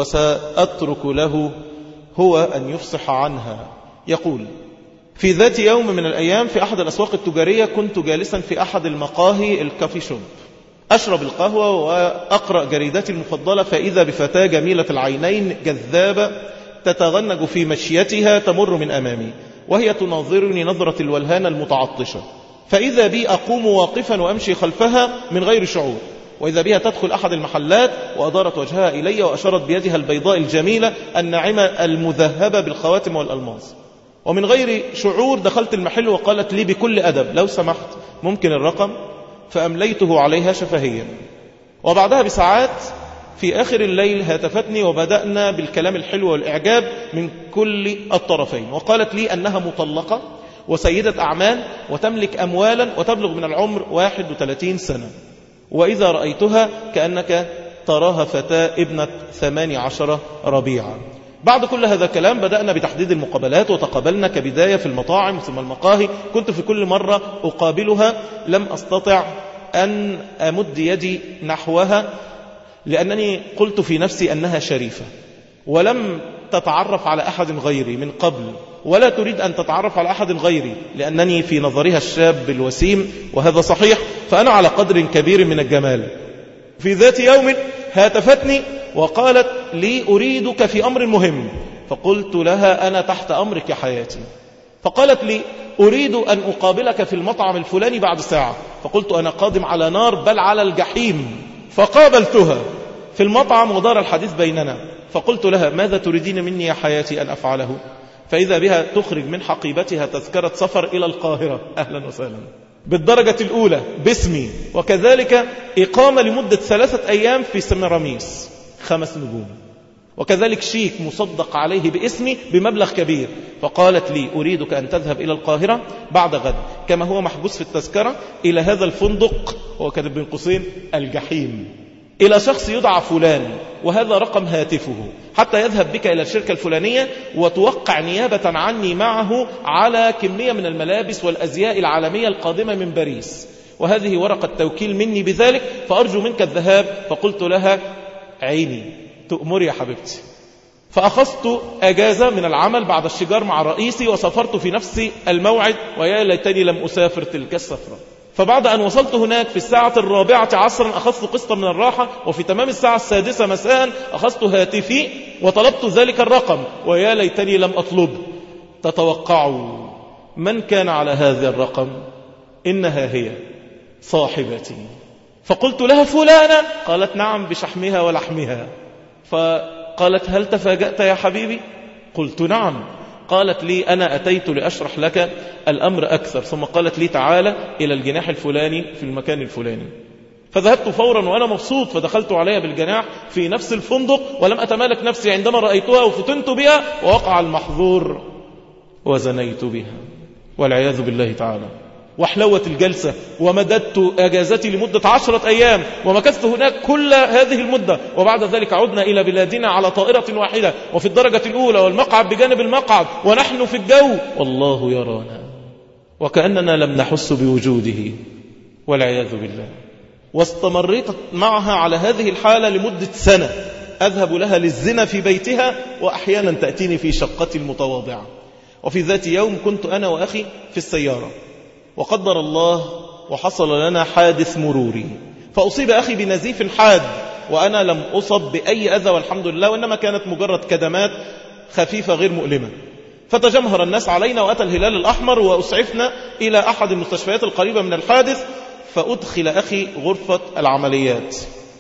وسأترك له هو أن يفصح عنها يقول في ذات يوم من الأيام في أحد الأسواق التجارية كنت جالسا في أحد المقاهي الكافي شوب أشرب القهوة وأقرأ جريدتي المفضلة فإذا بفتاة جميلة العينين جذابة تتغنج في مشيتها تمر من أمامي وهي تناظرني نظرة الولهان المتعطشة فإذا بي أقوم واقفا وأمشي خلفها من غير شعور وإذا بها تدخل أحد المحلات وأدارت وجهها إلي وأشارت بيدها البيضاء الجميلة الناعمة المذهبة بالخواتم والألماظ ومن غير شعور دخلت المحل وقالت لي بكل أدب لو سمحت ممكن الرقم فأمليته عليها شفهيا وبعدها بساعات في آخر الليل هاتفتني وبدأنا بالكلام الحلو والإعجاب من كل الطرفين وقالت لي أنها مطلقة وسيدة أعمال وتملك أموالا وتبلغ من العمر 31 سنة وإذا رأيتها كأنك تراها فتاة ابنة 18 ربيعا بعد كل هذا الكلام بدأنا بتحديد المقابلات وتقابلنا كبداية في المطاعم ثم المقاهي كنت في كل مرة أقابلها لم أستطع أن أمد يدي نحوها لأنني قلت في نفسي أنها شريفة ولم تتعرف على أحد غيري من قبل ولا تريد أن تتعرف على أحد غيري لأنني في نظرها الشاب الوسيم وهذا صحيح فأنا على قدر كبير من الجمال في ذات يوم هاتفتني وقالت لي أريدك في أمر مهم فقلت لها أنا تحت أمرك يا حياتي فقالت لي أريد أن أقابلك في المطعم الفلاني بعد ساعة فقلت أنا قادم على نار بل على الجحيم فقابلتها في المطعم ودار الحديث بيننا فقلت لها ماذا تريدين مني يا حياتي أن أفعله فإذا بها تخرج من حقيبتها تذكرة سفر إلى القاهرة أهلا وسهلا بالدرجة الأولى باسمي وكذلك إقامة لمدة ثلاثة أيام في سمراميس خمس نجوم وكذلك شيك مصدق عليه باسمي بمبلغ كبير فقالت لي أريدك أن تذهب إلى القاهرة بعد غد كما هو محبوس في التذكرة إلى هذا الفندق هو كان بين قوسين الجحيم إلى شخص يدعى فلان وهذا رقم هاتفه حتى يذهب بك إلى الشركة الفلانية وتوقع نيابة عني معه على كمية من الملابس والأزياء العالمية القادمة من باريس وهذه ورقة توكيل مني بذلك فأرجو منك الذهاب فقلت لها عيني تؤمري يا حبيبتي فأخذت أجازة من العمل بعد الشجار مع رئيسي وسافرت في نفس الموعد ويا ليتني لم أسافر تلك السفرة فبعد أن وصلت هناك في الساعة الرابعة عصرا أخذت قسطا من الراحة وفي تمام الساعة السادسة مساء أخذت هاتفي وطلبت ذلك الرقم ويا ليتني لم أطلب تتوقعوا من كان على هذا الرقم إنها هي صاحبتي فقلت لها فلانة قالت نعم بشحمها ولحمها فقالت هل تفاجأت يا حبيبي قلت نعم قالت لي أنا أتيت لأشرح لك الأمر أكثر ثم قالت لي تعالى إلى الجناح الفلاني في المكان الفلاني فذهبت فورا وأنا مبسوط فدخلت عليها بالجناح في نفس الفندق ولم أتمالك نفسي عندما رأيتها وفتنت بها ووقع المحظور وزنيت بها والعياذ بالله تعالى وحلوت الجلسة ومددت أجازتي لمدة عشرة أيام ومكثت هناك كل هذه المدة وبعد ذلك عدنا إلى بلادنا على طائرة واحدة وفي الدرجة الأولى والمقعد بجانب المقعد ونحن في الجو والله يرانا وكأننا لم نحس بوجوده والعياذ بالله واستمريت معها على هذه الحالة لمدة سنة أذهب لها للزنا في بيتها وأحيانا تأتيني في شقتي المتواضعة وفي ذات يوم كنت أنا وأخي في السيارة وقدر الله وحصل لنا حادث مروري فأصيب أخي بنزيف حاد وأنا لم أصب بأي أذى والحمد لله وإنما كانت مجرد كدمات خفيفة غير مؤلمة فتجمهر الناس علينا وأتى الهلال الأحمر وأسعفنا إلى أحد المستشفيات القريبة من الحادث فأدخل أخي غرفة العمليات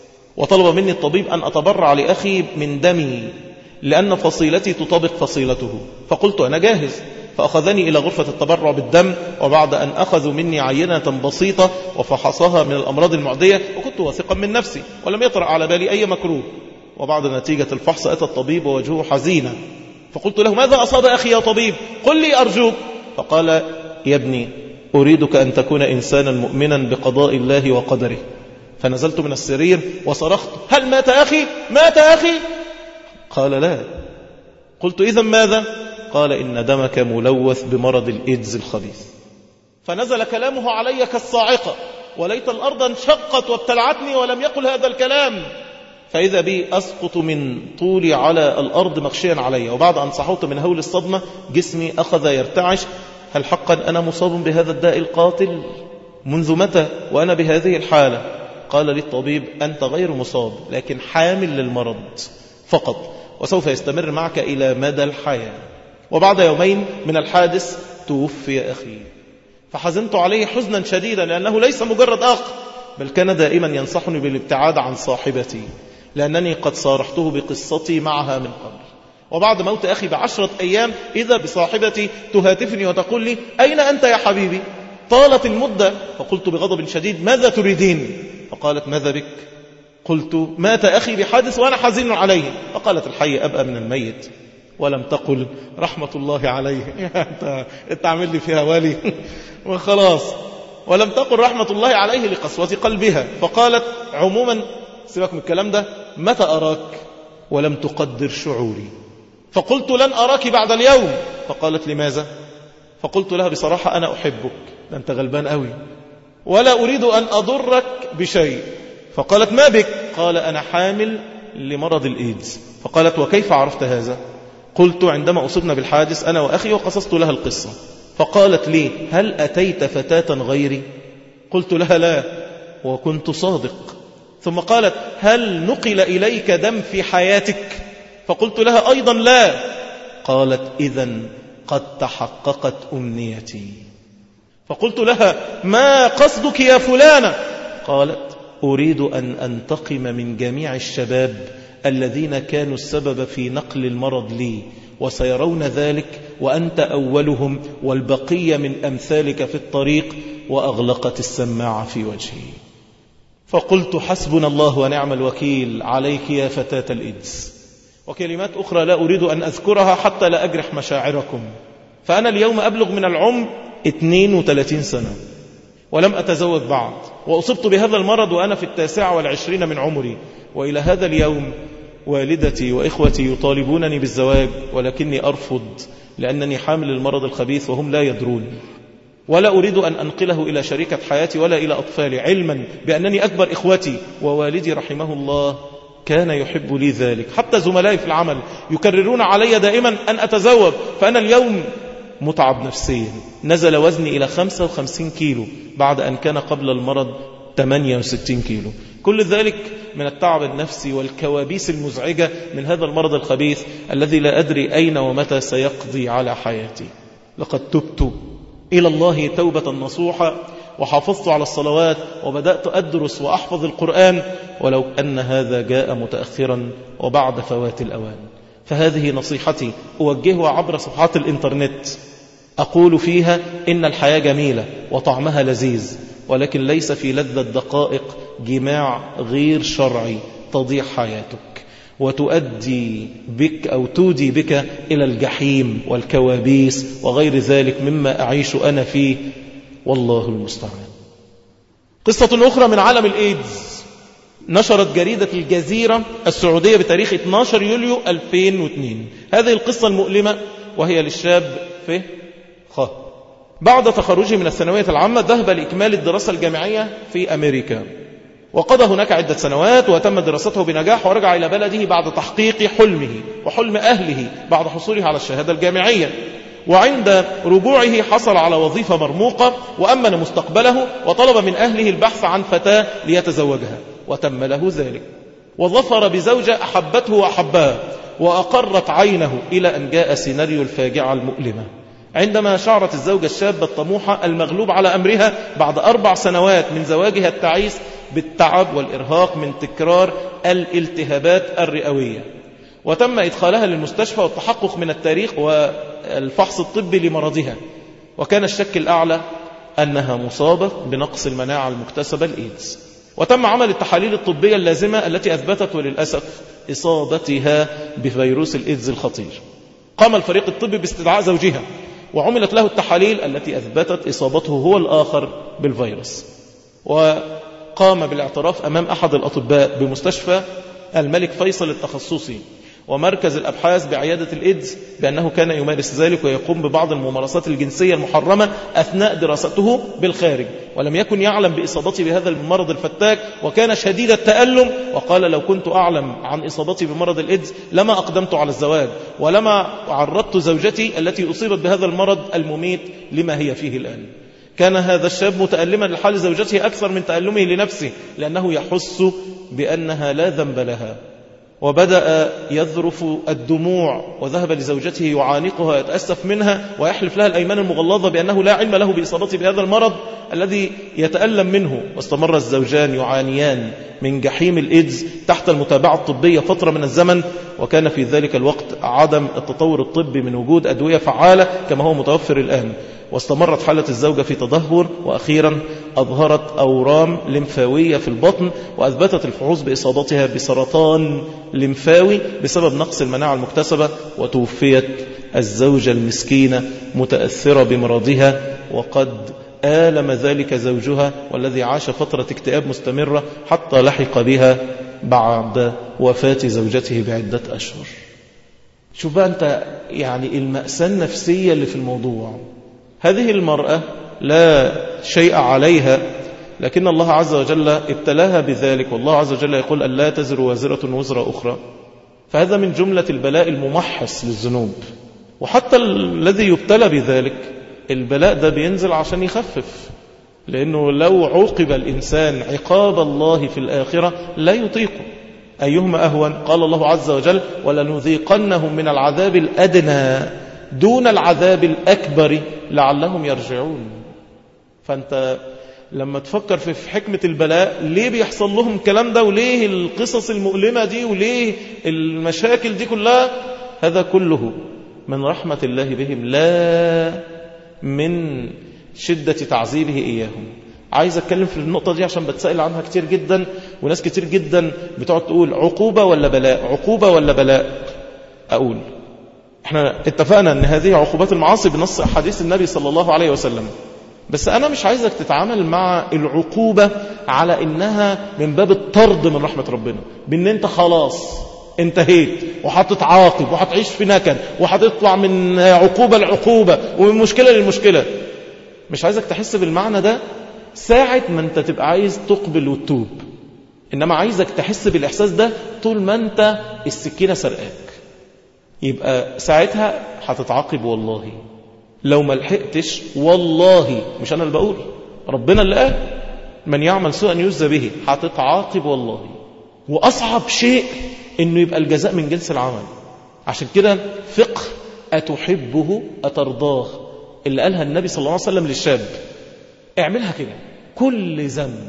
وطلب مني الطبيب أن أتبرع لأخي من دمي لأن فصيلتي تطابق فصيلته فقلت أنا جاهز فأخذني إلى غرفة التبرع بالدم وبعد أن أخذوا مني عينة بسيطة وفحصها من الأمراض المعدية وكنت واثقا من نفسي ولم يطرأ على بالي أي مكروه وبعد نتيجة الفحص أتى الطبيب ووجهه حزينا فقلت له ماذا أصاب أخي يا طبيب قل لي أرجوك فقال يا ابني أريدك أن تكون إنسانا مؤمنا بقضاء الله وقدره فنزلت من السرير وصرخت هل مات أخي مات أخي قال لا قلت إذا ماذا قال إن دمك ملوث بمرض الإيدز الخبيث فنزل كلامه علي كالصاعقة وليت الأرض انشقت وابتلعتني ولم يقل هذا الكلام فإذا بي أسقط من طولي على الأرض مغشيا علي وبعد أن صحوت من هول الصدمة جسمي أخذ يرتعش هل حقا أنا مصاب بهذا الداء القاتل منذ متى وأنا بهذه الحالة قال لي الطبيب أنت غير مصاب لكن حامل للمرض فقط وسوف يستمر معك إلى مدى الحياة وبعد يومين من الحادث توفي أخي فحزنت عليه حزنا شديدا لأنه ليس مجرد أخ بل كان دائما ينصحني بالابتعاد عن صاحبتي لأنني قد صارحته بقصتي معها من قبل وبعد موت أخي بعشرة أيام إذا بصاحبتي تهاتفني وتقول لي أين أنت يا حبيبي طالت المدة فقلت بغضب شديد ماذا تريدين فقالت ماذا بك قلت مات أخي بحادث وأنا حزين عليه فقالت الحي أبقى من الميت ولم تقل رحمة الله عليه انت, انت عامل لي فيها والي وخلاص ولم تقل رحمة الله عليه لقسوة قلبها فقالت عموما سيبك من الكلام ده متى أراك ولم تقدر شعوري فقلت لن أراك بعد اليوم فقالت لماذا فقلت لها بصراحة أنا أحبك أنت غلبان قوي ولا أريد أن أضرك بشيء فقالت ما بك قال أنا حامل لمرض الإيدز فقالت وكيف عرفت هذا قلت عندما أصبنا بالحادث أنا وأخي وقصصت لها القصة فقالت لي هل أتيت فتاة غيري قلت لها لا وكنت صادق ثم قالت هل نقل إليك دم في حياتك فقلت لها أيضا لا قالت إذا قد تحققت أمنيتي فقلت لها ما قصدك يا فلانة قالت أريد أن أنتقم من جميع الشباب الذين كانوا السبب في نقل المرض لي وسيرون ذلك وأنت أولهم والبقية من أمثالك في الطريق وأغلقت السماعة في وجهي فقلت حسبنا الله ونعم الوكيل عليك يا فتاة الإدس وكلمات أخرى لا أريد أن أذكرها حتى لا أجرح مشاعركم فأنا اليوم أبلغ من العمر 32 سنة ولم أتزوج بعد وأصبت بهذا المرض وأنا في التاسعة والعشرين من عمري وإلى هذا اليوم والدتي وإخوتي يطالبونني بالزواج ولكني أرفض لأنني حامل المرض الخبيث وهم لا يدرون ولا أريد أن أنقله إلى شريكة حياتي ولا إلى أطفالي علما بأنني أكبر إخوتي ووالدي رحمه الله كان يحب لي ذلك حتى زملائي في العمل يكررون علي دائما أن أتزوج فأنا اليوم متعب نفسيا نزل وزني إلى 55 كيلو بعد أن كان قبل المرض 68 كيلو كل ذلك من التعب النفسي والكوابيس المزعجة من هذا المرض الخبيث الذي لا أدري أين ومتى سيقضي على حياتي لقد تبت إلى الله توبة نصوحة وحافظت على الصلوات وبدأت أدرس وأحفظ القرآن ولو أن هذا جاء متأخرا وبعد فوات الأوان فهذه نصيحتي أوجهها عبر صفحات الإنترنت أقول فيها إن الحياة جميلة وطعمها لذيذ ولكن ليس في لذة دقائق جماع غير شرعي تضيع حياتك وتؤدي بك أو تودي بك إلى الجحيم والكوابيس وغير ذلك مما أعيش أنا فيه والله المستعان قصة أخرى من عالم الإيدز نشرت جريدة الجزيرة السعودية بتاريخ 12 يوليو 2002 هذه القصة المؤلمة وهي للشاب في خ بعد تخرجه من الثانوية العامة ذهب لإكمال الدراسة الجامعية في أمريكا وقضى هناك عدة سنوات وتم دراسته بنجاح ورجع إلى بلده بعد تحقيق حلمه وحلم أهله بعد حصوله على الشهادة الجامعية وعند رجوعه حصل على وظيفة مرموقة وأمن مستقبله وطلب من أهله البحث عن فتاة ليتزوجها وتم له ذلك وظفر بزوجة أحبته وأحبها وأقرت عينه إلى أن جاء سيناريو الفاجعة المؤلمة عندما شعرت الزوجة الشابة الطموحة المغلوب على أمرها بعد أربع سنوات من زواجها التعيس بالتعب والإرهاق من تكرار الالتهابات الرئوية وتم إدخالها للمستشفى والتحقق من التاريخ والفحص الطبي لمرضها وكان الشك الأعلى أنها مصابة بنقص المناعة المكتسبة الإيدز وتم عمل التحاليل الطبية اللازمة التي أثبتت وللأسف إصابتها بفيروس الإيدز الخطير قام الفريق الطبي باستدعاء زوجها وعملت له التحاليل التي أثبتت إصابته هو الآخر بالفيروس وقام بالاعتراف أمام أحد الأطباء بمستشفى الملك فيصل التخصصي ومركز الأبحاث بعيادة الإيدز بأنه كان يمارس ذلك ويقوم ببعض الممارسات الجنسية المحرمة أثناء دراسته بالخارج ولم يكن يعلم بإصابتي بهذا المرض الفتاك وكان شديد التألم وقال لو كنت أعلم عن إصابتي بمرض الإيدز لما أقدمت على الزواج ولما عرضت زوجتي التي أصيبت بهذا المرض المميت لما هي فيه الآن كان هذا الشاب متألما لحال زوجته أكثر من تألمه لنفسه لأنه يحس بأنها لا ذنب لها وبدأ يذرف الدموع وذهب لزوجته يعانقها يتأسف منها ويحلف لها الأيمان المغلظة بأنه لا علم له بإصابته بهذا المرض الذي يتألم منه واستمر الزوجان يعانيان من جحيم الإيدز تحت المتابعة الطبية فترة من الزمن وكان في ذلك الوقت عدم التطور الطبي من وجود أدوية فعالة كما هو متوفر الآن واستمرت حالة الزوجة في تدهور وأخيرا أظهرت أورام لمفاوية في البطن وأثبتت الفحوص بإصابتها بسرطان لمفاوي بسبب نقص المناعة المكتسبة وتوفيت الزوجة المسكينة متأثرة بمرضها وقد آلم ذلك زوجها والذي عاش فترة اكتئاب مستمرة حتى لحق بها بعد وفاة زوجته بعدة أشهر شوف بقى أنت يعني المأساة النفسية اللي في الموضوع هذه المرأة لا شيء عليها لكن الله عز وجل ابتلاها بذلك والله عز وجل يقول أن لا تزر وازرة وزر أخرى فهذا من جملة البلاء الممحص للذنوب وحتى الذي يبتلى بذلك البلاء ده بينزل عشان يخفف لأنه لو عوقب الإنسان عقاب الله في الآخرة لا يطيقه أيهما أهون قال الله عز وجل ولنذيقنهم من العذاب الأدنى دون العذاب الأكبر لعلهم يرجعون فأنت لما تفكر في حكمة البلاء ليه بيحصل لهم الكلام ده وليه القصص المؤلمة دي وليه المشاكل دي كلها هذا كله من رحمة الله بهم لا من شدة تعذيبه إياهم عايز أتكلم في النقطة دي عشان بتسأل عنها كتير جدا وناس كتير جدا بتقعد تقول عقوبة ولا بلاء عقوبة ولا بلاء أقول احنا اتفقنا ان هذه عقوبات المعاصي بنص حديث النبي صلى الله عليه وسلم بس أنا مش عايزك تتعامل مع العقوبة على إنها من باب الطرد من رحمة ربنا بأن أنت خلاص انتهيت وهتتعاقب وهتعيش في نكد وهتطلع من عقوبة لعقوبة ومن مشكلة للمشكلة مش عايزك تحس بالمعنى ده ساعة ما انت تبقى عايز تقبل وتتوب إنما عايزك تحس بالإحساس ده طول ما انت السكينة سرقاك يبقى ساعتها هتتعاقب والله لو ما لحقتش والله مش أنا اللي بقول ربنا اللي قال من يعمل سوءا يجزى به هتتعاقب والله وأصعب شيء إنه يبقى الجزاء من جنس العمل عشان كده فقه أتحبه أترضاه اللي قالها النبي صلى الله عليه وسلم للشاب اعملها كده كل ذنب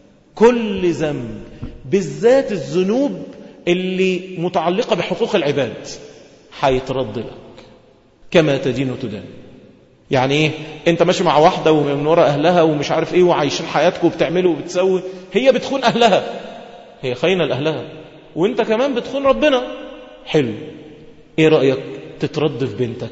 كل ذنب بالذات الذنوب اللي متعلقة بحقوق العباد هيترد لك كما تدين تدان يعني ايه انت ماشي مع واحدة ومن وراء اهلها ومش عارف ايه وعايشين حياتكم وبتعملوا وبتسوي هي بتخون اهلها هي خاينة لاهلها وانت كمان بتخون ربنا حلو ايه رأيك تترد في بنتك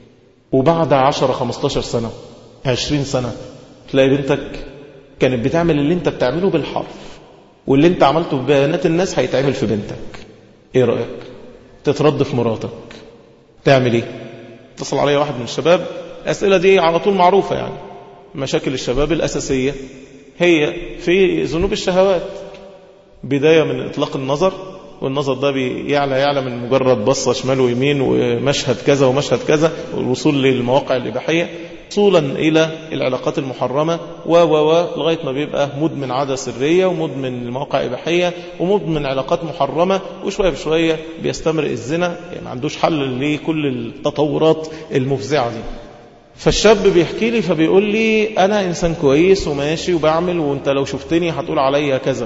وبعد عشرة خمستاشر سنة عشرين سنة تلاقي بنتك كانت بتعمل اللي انت بتعمله بالحرف واللي انت عملته ببيانات الناس هيتعمل في بنتك ايه رأيك تترد في مراتك تعمل ايه اتصل عليا واحد من الشباب الأسئلة دي على طول معروفة يعني مشاكل الشباب الأساسية هي في ذنوب الشهوات بداية من إطلاق النظر والنظر ده بيعلى يعلى من مجرد بصة شمال ويمين ومشهد كذا ومشهد كذا والوصول للمواقع الإباحية وصولا إلى العلاقات المحرمة و و و لغاية ما بيبقى مدمن عادة سرية ومدمن المواقع إباحية ومدمن علاقات محرمة وشوية بشوية بيستمر الزنا يعني ما عندوش حل لكل التطورات المفزعة دي فالشاب بيحكي لي فبيقول لي أنا إنسان كويس وماشي وبعمل وانت لو شفتني هتقول عليا كذا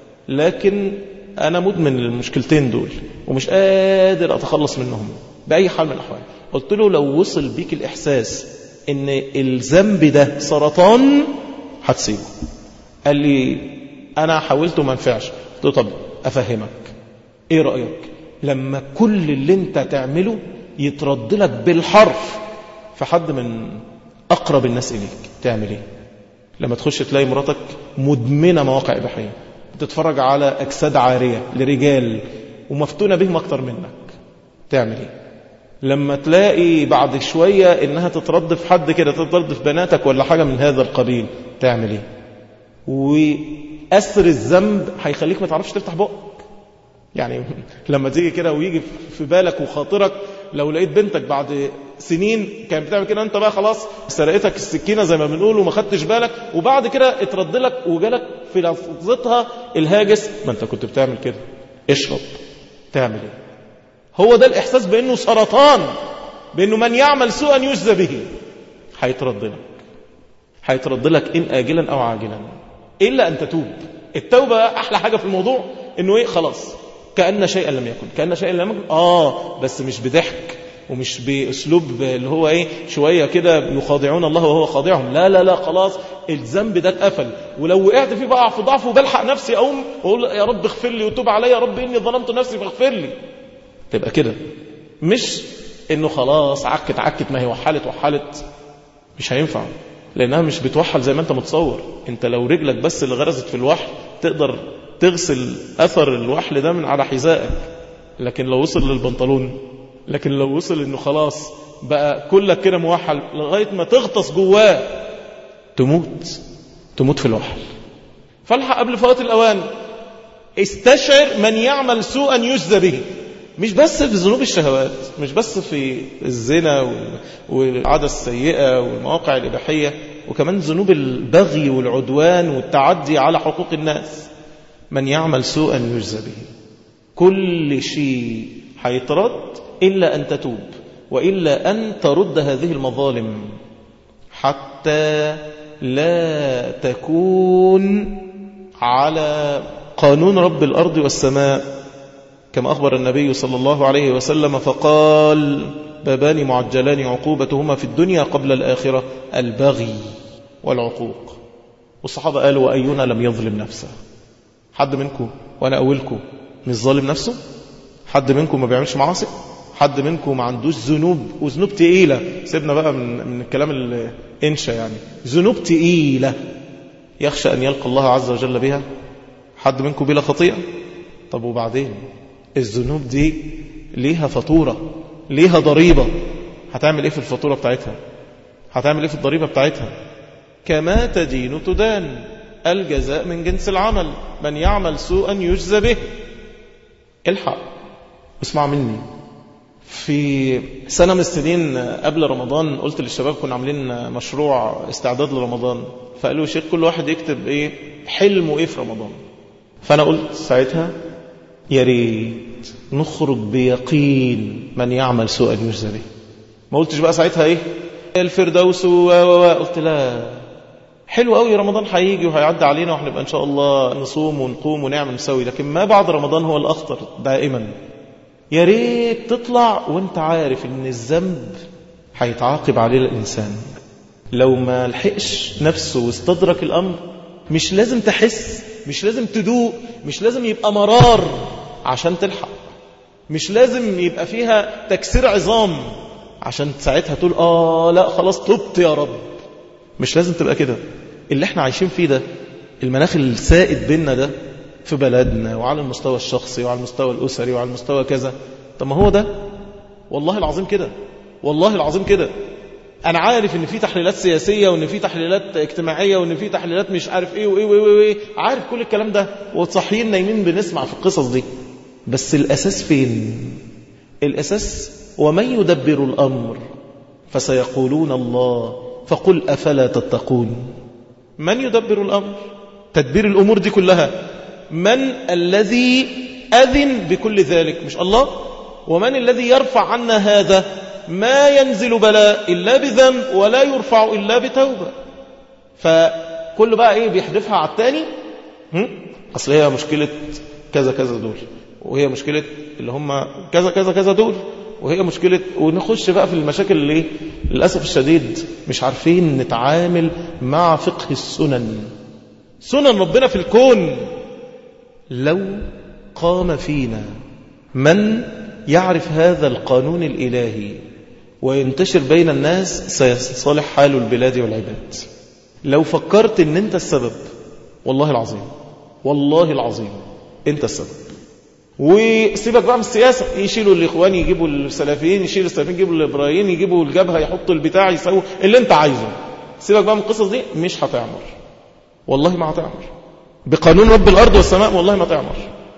لكن أنا مدمن المشكلتين دول ومش قادر أتخلص منهم بأي حال من الأحوال قلت له لو وصل بيك الإحساس إن الذنب ده سرطان هتسيبه قال لي أنا حاولت وما نفعش قلت له طب أفهمك إيه رأيك لما كل اللي انت تعمله يترد لك بالحرف فحد من أقرب الناس إليك تعمل إيه لما تخش تلاقي مراتك مدمنة مواقع إباحية بتتفرج على أجساد عارية لرجال ومفتونة بهم أكتر منك تعمل إيه لما تلاقي بعد شوية إنها تترد في حد كده تترد في بناتك ولا حاجة من هذا القبيل تعمل إيه وأثر الذنب هيخليك ما تعرفش تفتح بقك يعني لما تيجي كده ويجي في بالك وخاطرك لو لقيت بنتك بعد سنين كانت بتعمل كده انت بقى خلاص سرقتك السكينة زي ما بنقول وما خدتش بالك وبعد كده اترد لك وجالك في لحظتها الهاجس ما انت كنت بتعمل كده اشرب تعمل ايه هو ده الاحساس بانه سرطان بانه من يعمل سوءا يجزى به هيترد لك هيترد لك ان اجلا او عاجلا الا ان تتوب التوبة احلى حاجة في الموضوع انه ايه خلاص كأن شيئا لم يكن كأن شيئا لم يكن آه بس مش بضحك ومش بأسلوب اللي هو إيه شوية كده يخاضعون الله وهو خاضعهم لا لا لا خلاص الذنب ده اتقفل ولو وقعت فيه بقع في ضعف وبلحق نفسي أقوم وأقول يا رب اغفر لي وتوب علي يا رب إني ظلمت نفسي فاغفر لي تبقى كده مش إنه خلاص عكت عكت ما هي وحلت وحلت مش هينفع لأنها مش بتوحل زي ما أنت متصور أنت لو رجلك بس اللي غرزت في الوحل تقدر تغسل أثر الوحل ده من على حذائك لكن لو وصل للبنطلون لكن لو وصل انه خلاص بقى كلك كده موحل لغاية ما تغطس جواه تموت تموت في الوحل فالحق قبل فوات الأوان استشعر من يعمل سوءا يجزى به مش بس في ذنوب الشهوات مش بس في الزنا والعادة السيئة والمواقع الإباحية وكمان ذنوب البغي والعدوان والتعدي على حقوق الناس من يعمل سوءا يجزى به كل شيء هيترد إلا أن تتوب وإلا أن ترد هذه المظالم حتى لا تكون على قانون رب الأرض والسماء كما أخبر النبي صلى الله عليه وسلم فقال بابان معجلان عقوبتهما في الدنيا قبل الآخرة البغي والعقوق والصحابة قالوا وأينا لم يظلم نفسه حد منكم وأنا أولكم مش ظالم نفسه حد منكم ما بيعملش معاصي حد منكم ما عندوش ذنوب وذنوب تقيلة سيبنا بقى من, من الكلام الإنشا يعني ذنوب تقيلة يخشى أن يلقى الله عز وجل بها حد منكم بلا خطيئة طب وبعدين الذنوب دي ليها فاتورة ليها ضريبة هتعمل ايه في الفاتورة بتاعتها هتعمل ايه في الضريبة بتاعتها كما تدين تدان الجزاء من جنس العمل من يعمل سوءا يجزى به الحق اسمع مني في سنة من السنين قبل رمضان قلت للشباب كنا عاملين مشروع استعداد لرمضان فقالوا شيخ كل واحد يكتب ايه حلمه ايه في رمضان فانا قلت ساعتها يا ريت نخرج بيقين من يعمل سوءا يجزى به ما قلتش بقى ساعتها ايه الفردوس و قلت لا حلو قوي رمضان هيجي وهيعدي علينا وهنبقى ان شاء الله نصوم ونقوم ونعمل نسوي لكن ما بعد رمضان هو الاخطر دائما يا ريت تطلع وانت عارف ان الذنب هيتعاقب عليه الانسان لو ما لحقش نفسه واستدرك الامر مش لازم تحس مش لازم تدوق مش لازم يبقى مرار عشان تلحق مش لازم يبقى فيها تكسير عظام عشان ساعتها تقول اه لا خلاص تبت يا رب مش لازم تبقى كده اللي احنا عايشين فيه ده المناخ السائد بيننا ده في بلدنا وعلى المستوى الشخصي وعلى المستوى الأسري وعلى المستوى كذا طب ما هو ده والله العظيم كده والله العظيم كده أنا عارف إن في تحليلات سياسية وإن في تحليلات اجتماعية وإن في تحليلات مش عارف إيه وإيه وإيه, وإيه. عارف كل الكلام ده وصحيين نايمين بنسمع في القصص دي بس الأساس فين الأساس ومن يدبر الأمر فسيقولون الله فقل أفلا تتقون من يدبر الأمر تدبير الأمور دي كلها من الذي أذن بكل ذلك مش الله ومن الذي يرفع عنا هذا ما ينزل بلاء إلا بذنب ولا يرفع إلا بتوبة فكل بقى إيه بيحدفها على التاني أصل هي مشكلة كذا كذا دول وهي مشكلة اللي هم كذا كذا كذا دول وهي مشكلة ونخش بقى في المشاكل اللي للأسف الشديد مش عارفين نتعامل مع فقه السنن سنن ربنا في الكون لو قام فينا من يعرف هذا القانون الإلهي وينتشر بين الناس سيصلح حال البلاد والعباد لو فكرت ان انت السبب والله العظيم والله العظيم انت السبب وسيبك بقى من السياسة يشيلوا الإخوان يجيبوا السلفيين يشيلوا السلفيين يجيبوا الإبراهيم يجيبوا الجبهة يحطوا البتاع يسووا اللي انت عايزه سيبك بقى من القصص دي مش هتعمر والله ما هتعمر بقانون رب الأرض والسماء والله ما تعمر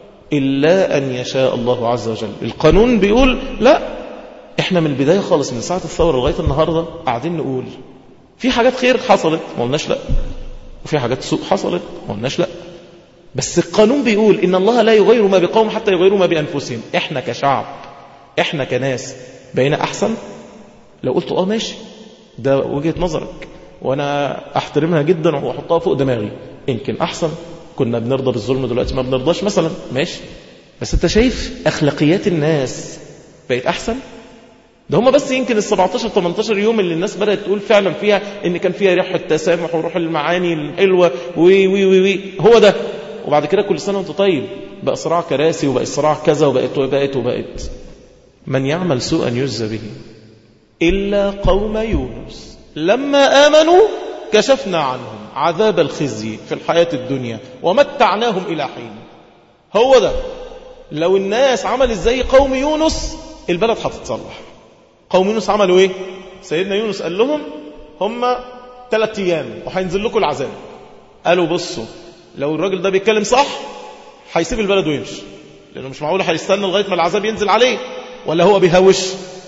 إلا أن يشاء الله عز وجل القانون بيقول لا احنا من البداية خالص من ساعة الثورة لغاية النهاردة قاعدين نقول في حاجات خير حصلت ما قلناش لا وفي حاجات سوء حصلت ما قلناش لا بس القانون بيقول إن الله لا يغير ما بقوم حتى يغيروا ما بأنفسهم إحنا كشعب إحنا كناس بقينا أحسن لو قلت آه ماشي ده وجهة نظرك وأنا أحترمها جدا وأحطها فوق دماغي يمكن أحسن كنا بنرضى بالظلم دلوقتي ما بنرضاش مثلا ماشي بس أنت شايف أخلاقيات الناس بقت أحسن ده هم بس يمكن ال 17 18 يوم اللي الناس بدأت تقول فعلا فيها ان كان فيها روح التسامح وروح المعاني الحلوة وي وي وي, وي هو ده وبعد كده كل سنة وانت طيب بقى صراع كراسي وبقى صراع كذا وبقت وبقت وبقت من يعمل سوءا يجزى به إلا قوم يونس لما آمنوا كشفنا عنهم عذاب الخزي في الحياة الدنيا ومتعناهم إلى حين هو ده لو الناس عملت زي قوم يونس البلد هتتصلح قوم يونس عملوا ايه سيدنا يونس قال لهم هم ثلاث ايام وهينزل لكم العذاب قالوا بصوا لو الراجل ده بيتكلم صح هيسيب البلد ويمشي لانه مش معقول هيستنى لغايه ما العذاب ينزل عليه ولا هو بيهوش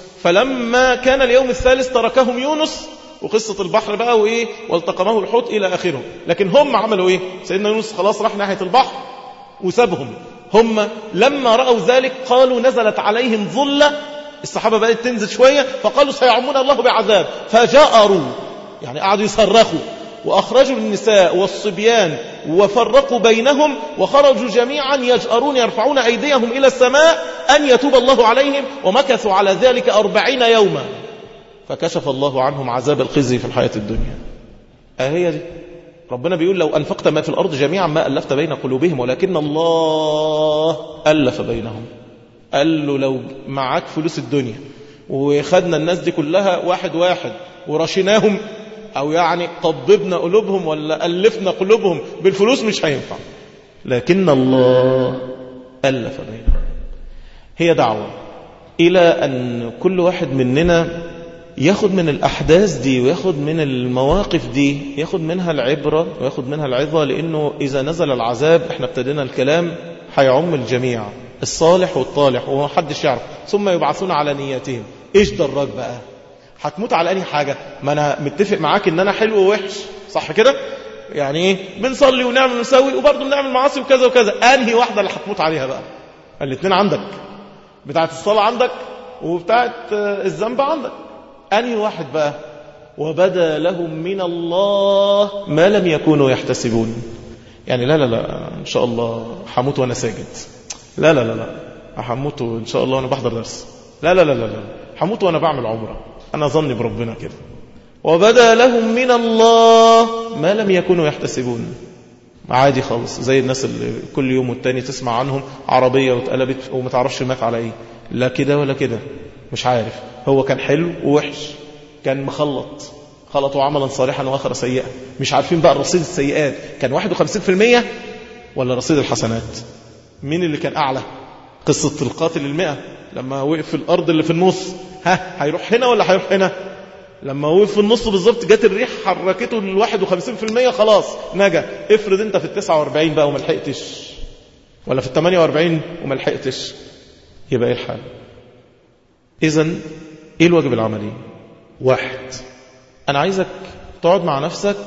فلما كان اليوم الثالث تركهم يونس وقصة البحر بقى وإيه والتقمه الحوت إلى آخره لكن هم عملوا إيه سيدنا يونس خلاص راح ناحية البحر وسابهم هم لما رأوا ذلك قالوا نزلت عليهم ظلة الصحابة بدأت تنزل شوية فقالوا سيعمون الله بعذاب فجأروا يعني قعدوا يصرخوا وأخرجوا النساء والصبيان وفرقوا بينهم وخرجوا جميعا يجأرون يرفعون أيديهم إلى السماء أن يتوب الله عليهم ومكثوا على ذلك أربعين يوما فكشف الله عنهم عذاب الخزي في الحياة الدنيا أهي دي ربنا بيقول لو أنفقت ما في الأرض جميعا ما ألفت بين قلوبهم ولكن الله ألف بينهم قال له لو معاك فلوس الدنيا وخدنا الناس دي كلها واحد واحد ورشيناهم أو يعني طببنا قلوبهم ولا ألفنا قلوبهم بالفلوس مش هينفع لكن الله ألف بينهم هي دعوة إلى أن كل واحد مننا ياخد من الأحداث دي وياخد من المواقف دي ياخد منها العبرة وياخد منها العظة لأنه إذا نزل العذاب احنا ابتدينا الكلام هيعم الجميع الصالح والطالح ومحدش يعرف ثم يبعثون على نياتهم ايش دراك بقى هتموت على أي حاجة ما أنا متفق معاك إن أنا حلو ووحش صح كده يعني ايه بنصلي ونعمل ونسوي وبرضه بنعمل معاصي وكذا وكذا انهي واحده اللي هتموت عليها بقى الاثنين عندك بتاعه الصلاه عندك وبتاعه الذنب عندك انهي واحد بقى وبدا لهم من الله ما لم يكونوا يحتسبون يعني لا لا لا ان شاء الله هموت وانا ساجد لا لا لا لا هموت ان شاء الله وانا بحضر درس لا لا لا لا لا هموت وانا بعمل عمره انا ظني بربنا كده وبدا لهم من الله ما لم يكونوا يحتسبون عادي خالص زي الناس اللي كل يوم والتاني تسمع عنهم عربية واتقلبت وما تعرفش مات على ايه لا كده ولا كده مش عارف هو كان حلو ووحش كان مخلط خلطوا عملا صالحا واخر سيئا مش عارفين بقى رصيد السيئات كان 51% ولا رصيد الحسنات مين اللي كان اعلى قصة القاتل المئة لما وقف في الارض اللي في النص ها هيروح هنا ولا هيروح هنا لما وقف في النص بالظبط جت الريح حركته لل 51% خلاص نجا افرض انت في ال 49 بقى وما لحقتش ولا في ال 48 وما لحقتش يبقى ايه الحال اذا ايه الواجب العملي واحد انا عايزك تقعد مع نفسك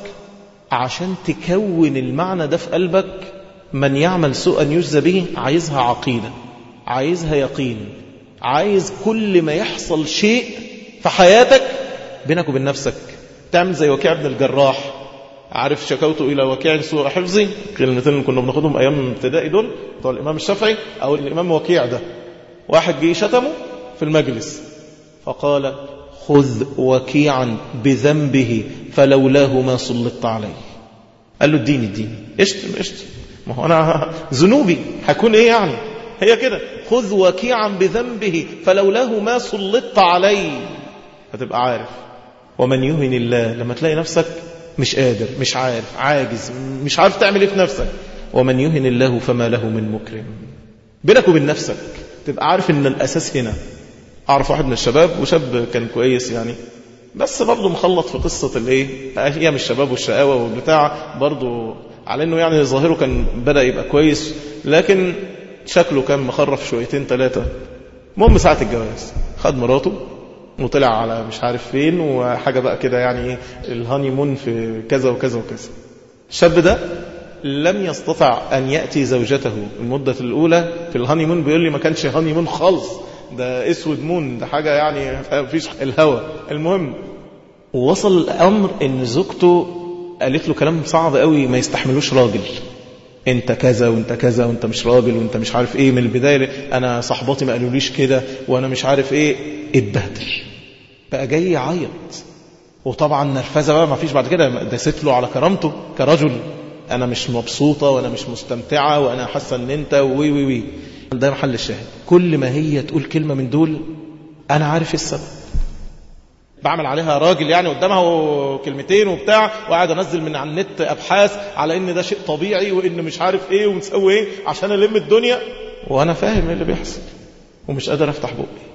عشان تكون المعنى ده في قلبك من يعمل سوءا يجزى به عايزها عقيده عايزها يقين عايز كل ما يحصل شيء في حياتك بينك وبين نفسك تعمل زي وكيع بن الجراح عارف شكوت إلى وكيع سوء حفظي كلمتين اللي كنا بناخدهم أيام ابتدائي دول بتوع الإمام الشافعي أو الإمام وكيع ده واحد جه شتمه في المجلس فقال خذ وكيعا بذنبه فلولاه ما سلطت عليه قال له اديني اديني اشتم اشتم ما هو أنا ذنوبي هكون إيه يعني هي كده خذ وكيعا بذنبه فلولاه ما سلطت عليه هتبقى عارف ومن يهن الله لما تلاقي نفسك مش قادر مش عارف عاجز مش عارف تعمل ايه في نفسك ومن يهن الله فما له من مكرم بينك وبين نفسك تبقى عارف ان الاساس هنا اعرف واحد من الشباب وشاب كان كويس يعني بس برضه مخلط في قصة الايه ايام الشباب والشقاوة والبتاع برضه على انه يعني ظاهره كان بدأ يبقى كويس لكن شكله كان مخرف شويتين ثلاثة المهم ساعة الجواز خد مراته وطلع على مش عارف فين وحاجة بقى كده يعني الهاني مون في كذا وكذا وكذا الشاب ده لم يستطع أن يأتي زوجته المدة الأولى في الهاني مون بيقول لي ما كانش هاني مون خالص ده اسود مون ده حاجة يعني مفيش الهوى المهم ووصل الأمر ان زوجته قالت له كلام صعب قوي ما يستحملوش راجل انت كذا وانت كذا وانت مش راجل وانت مش عارف ايه من البداية انا صحباتي ما قالوليش كده وانا مش عارف ايه اتبهدل بقى جاي يعيط وطبعا نرفزه بقى ما فيش بعد كده دست له على كرامته كرجل انا مش مبسوطه وانا مش مستمتعه وانا حاسه ان انت وي وي وي ده محل الشاهد كل ما هي تقول كلمه من دول انا عارف السبب بعمل عليها راجل يعني قدامها كلمتين وبتاع وقاعد انزل من على النت ابحاث على ان ده شيء طبيعي وان مش عارف ايه ونسوي ايه عشان الم الدنيا وانا فاهم ايه اللي بيحصل ومش قادر افتح بقي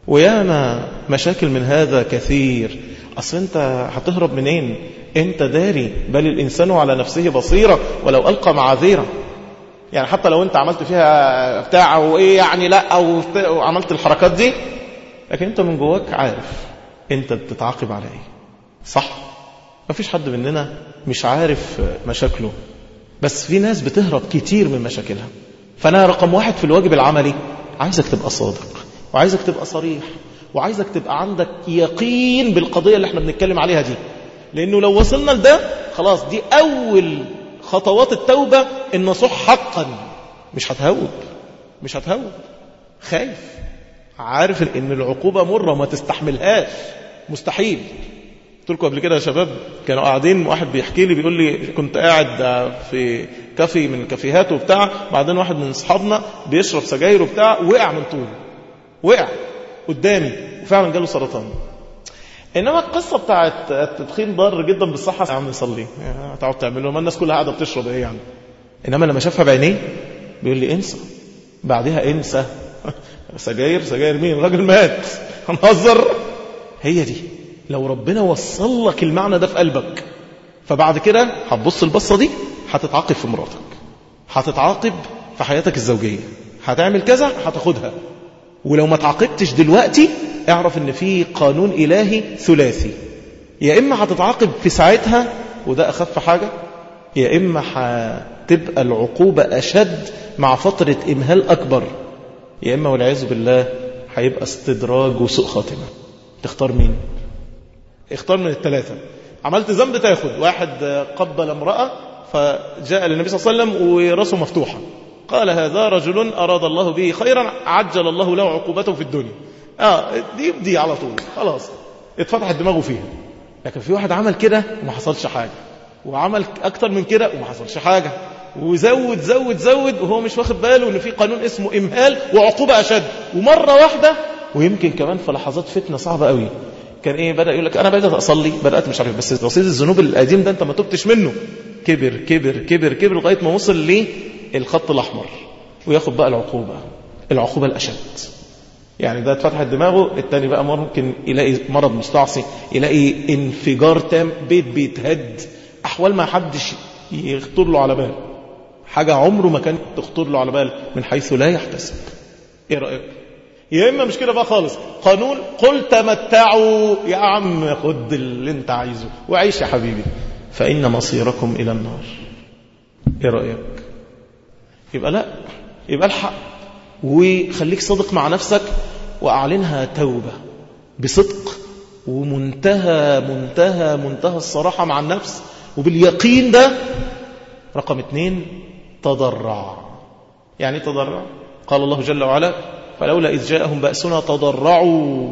وياما مشاكل من هذا كثير أصل أنت هتهرب منين أنت داري بل الإنسان على نفسه بصيرة ولو ألقى معاذيرة يعني حتى لو أنت عملت فيها بتاع وإيه يعني لا أو عملت الحركات دي لكن أنت من جواك عارف أنت بتتعاقب على إيه صح ما فيش حد مننا مش عارف مشاكله بس في ناس بتهرب كتير من مشاكلها فأنا رقم واحد في الواجب العملي عايزك تبقى صادق وعايزك تبقى صريح وعايزك تبقى عندك يقين بالقضية اللي احنا بنتكلم عليها دي لأنه لو وصلنا لده خلاص دي أول خطوات التوبة النصوح حقا مش هتهوب مش هتهوب خايف عارف ان العقوبة مرة وما تستحملهاش مستحيل قلت لكم قبل كده يا شباب كانوا قاعدين واحد بيحكي لي بيقول لي كنت قاعد في كافي من الكافيهات وبتاع بعدين واحد من اصحابنا بيشرب سجاير وبتاع وقع من طول وقع قدامي وفعلا جاله سرطان انما القصه بتاعت التدخين ضار جدا بالصحه يا عم صلي هتقعد تعمله ما الناس كلها قاعده بتشرب ايه يعني انما لما شافها بعينيه بيقول لي انسى بعدها انسى سجاير سجاير مين راجل مات هنهزر هي دي لو ربنا وصل لك المعنى ده في قلبك فبعد كده هتبص البصه دي هتتعاقب في مراتك هتتعاقب في حياتك الزوجيه هتعمل كذا هتاخدها ولو ما تعاقبتش دلوقتي اعرف ان في قانون الهي ثلاثي يا اما هتتعاقب في ساعتها وده اخف حاجه يا اما هتبقى العقوبه اشد مع فتره امهال اكبر يا اما والعياذ بالله هيبقى استدراج وسوء خاتمه تختار مين اختار من الثلاثه عملت ذنب تاخد واحد قبل امراه فجاء للنبي صلى الله عليه وسلم وراسه مفتوحه قال هذا رجل أراد الله به خيرا عجل الله له عقوبته في الدنيا آه دي دي على طول خلاص اتفتحت دماغه فيها لكن في واحد عمل كده وما حصلش حاجة وعمل أكتر من كده وما حصلش حاجة وزود زود زود وهو مش واخد باله ان في قانون اسمه امهال وعقوبة اشد ومرة واحدة ويمكن كمان في لحظات فتنة صعبة قوي كان ايه بدأ يقول لك انا بدأت اصلي بدأت مش عارف بس رصيد الذنوب القديم ده انت ما تبتش منه كبر كبر كبر كبر لغاية ما وصل ليه الخط الأحمر وياخد بقى العقوبة العقوبة الأشد يعني ده اتفتحت دماغه التاني بقى ممكن يلاقي مرض مستعصي يلاقي انفجار تام بيت بيتهد أحوال ما حدش يخطر له على بال حاجة عمره ما كان تخطر له على بال من حيث لا يحتسب ايه رأيك يا إما مش كده بقى خالص قانون قل تمتعوا يا عم خد اللي انت عايزه وعيش يا حبيبي فإن مصيركم إلى النار ايه رأيك يبقى لا يبقى الحق وخليك صادق مع نفسك وأعلنها توبة بصدق ومنتهى منتهى منتهى الصراحة مع النفس وباليقين ده رقم اتنين تضرع يعني تضرع قال الله جل وعلا فلولا إذ جاءهم بأسنا تضرعوا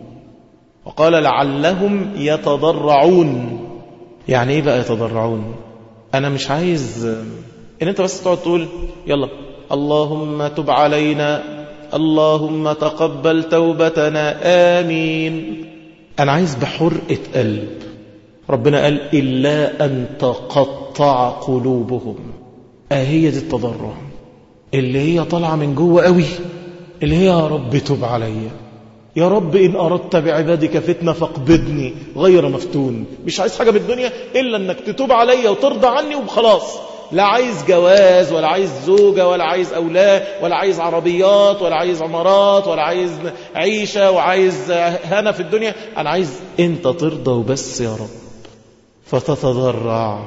وقال لعلهم يتضرعون يعني ايه بقى يتضرعون انا مش عايز ان انت بس تقعد تقول يلا اللهم تب علينا اللهم تقبل توبتنا آمين أنا عايز بحرقة قلب ربنا قال إلا أن تقطع قلوبهم أهي دي التضرع اللي هي طالعة من جوه قوي اللي هي يا رب تب عليا يا رب إن أردت بعبادك فتنة فاقبضني غير مفتون مش عايز حاجة من الدنيا إلا أنك تتوب عليا وترضى عني وخلاص لا عايز جواز ولا عايز زوجة ولا عايز أولاد ولا عايز عربيات ولا عايز عمارات ولا عايز عيشة وعايز هنا في الدنيا أنا عايز أنت ترضى وبس يا رب فتتضرع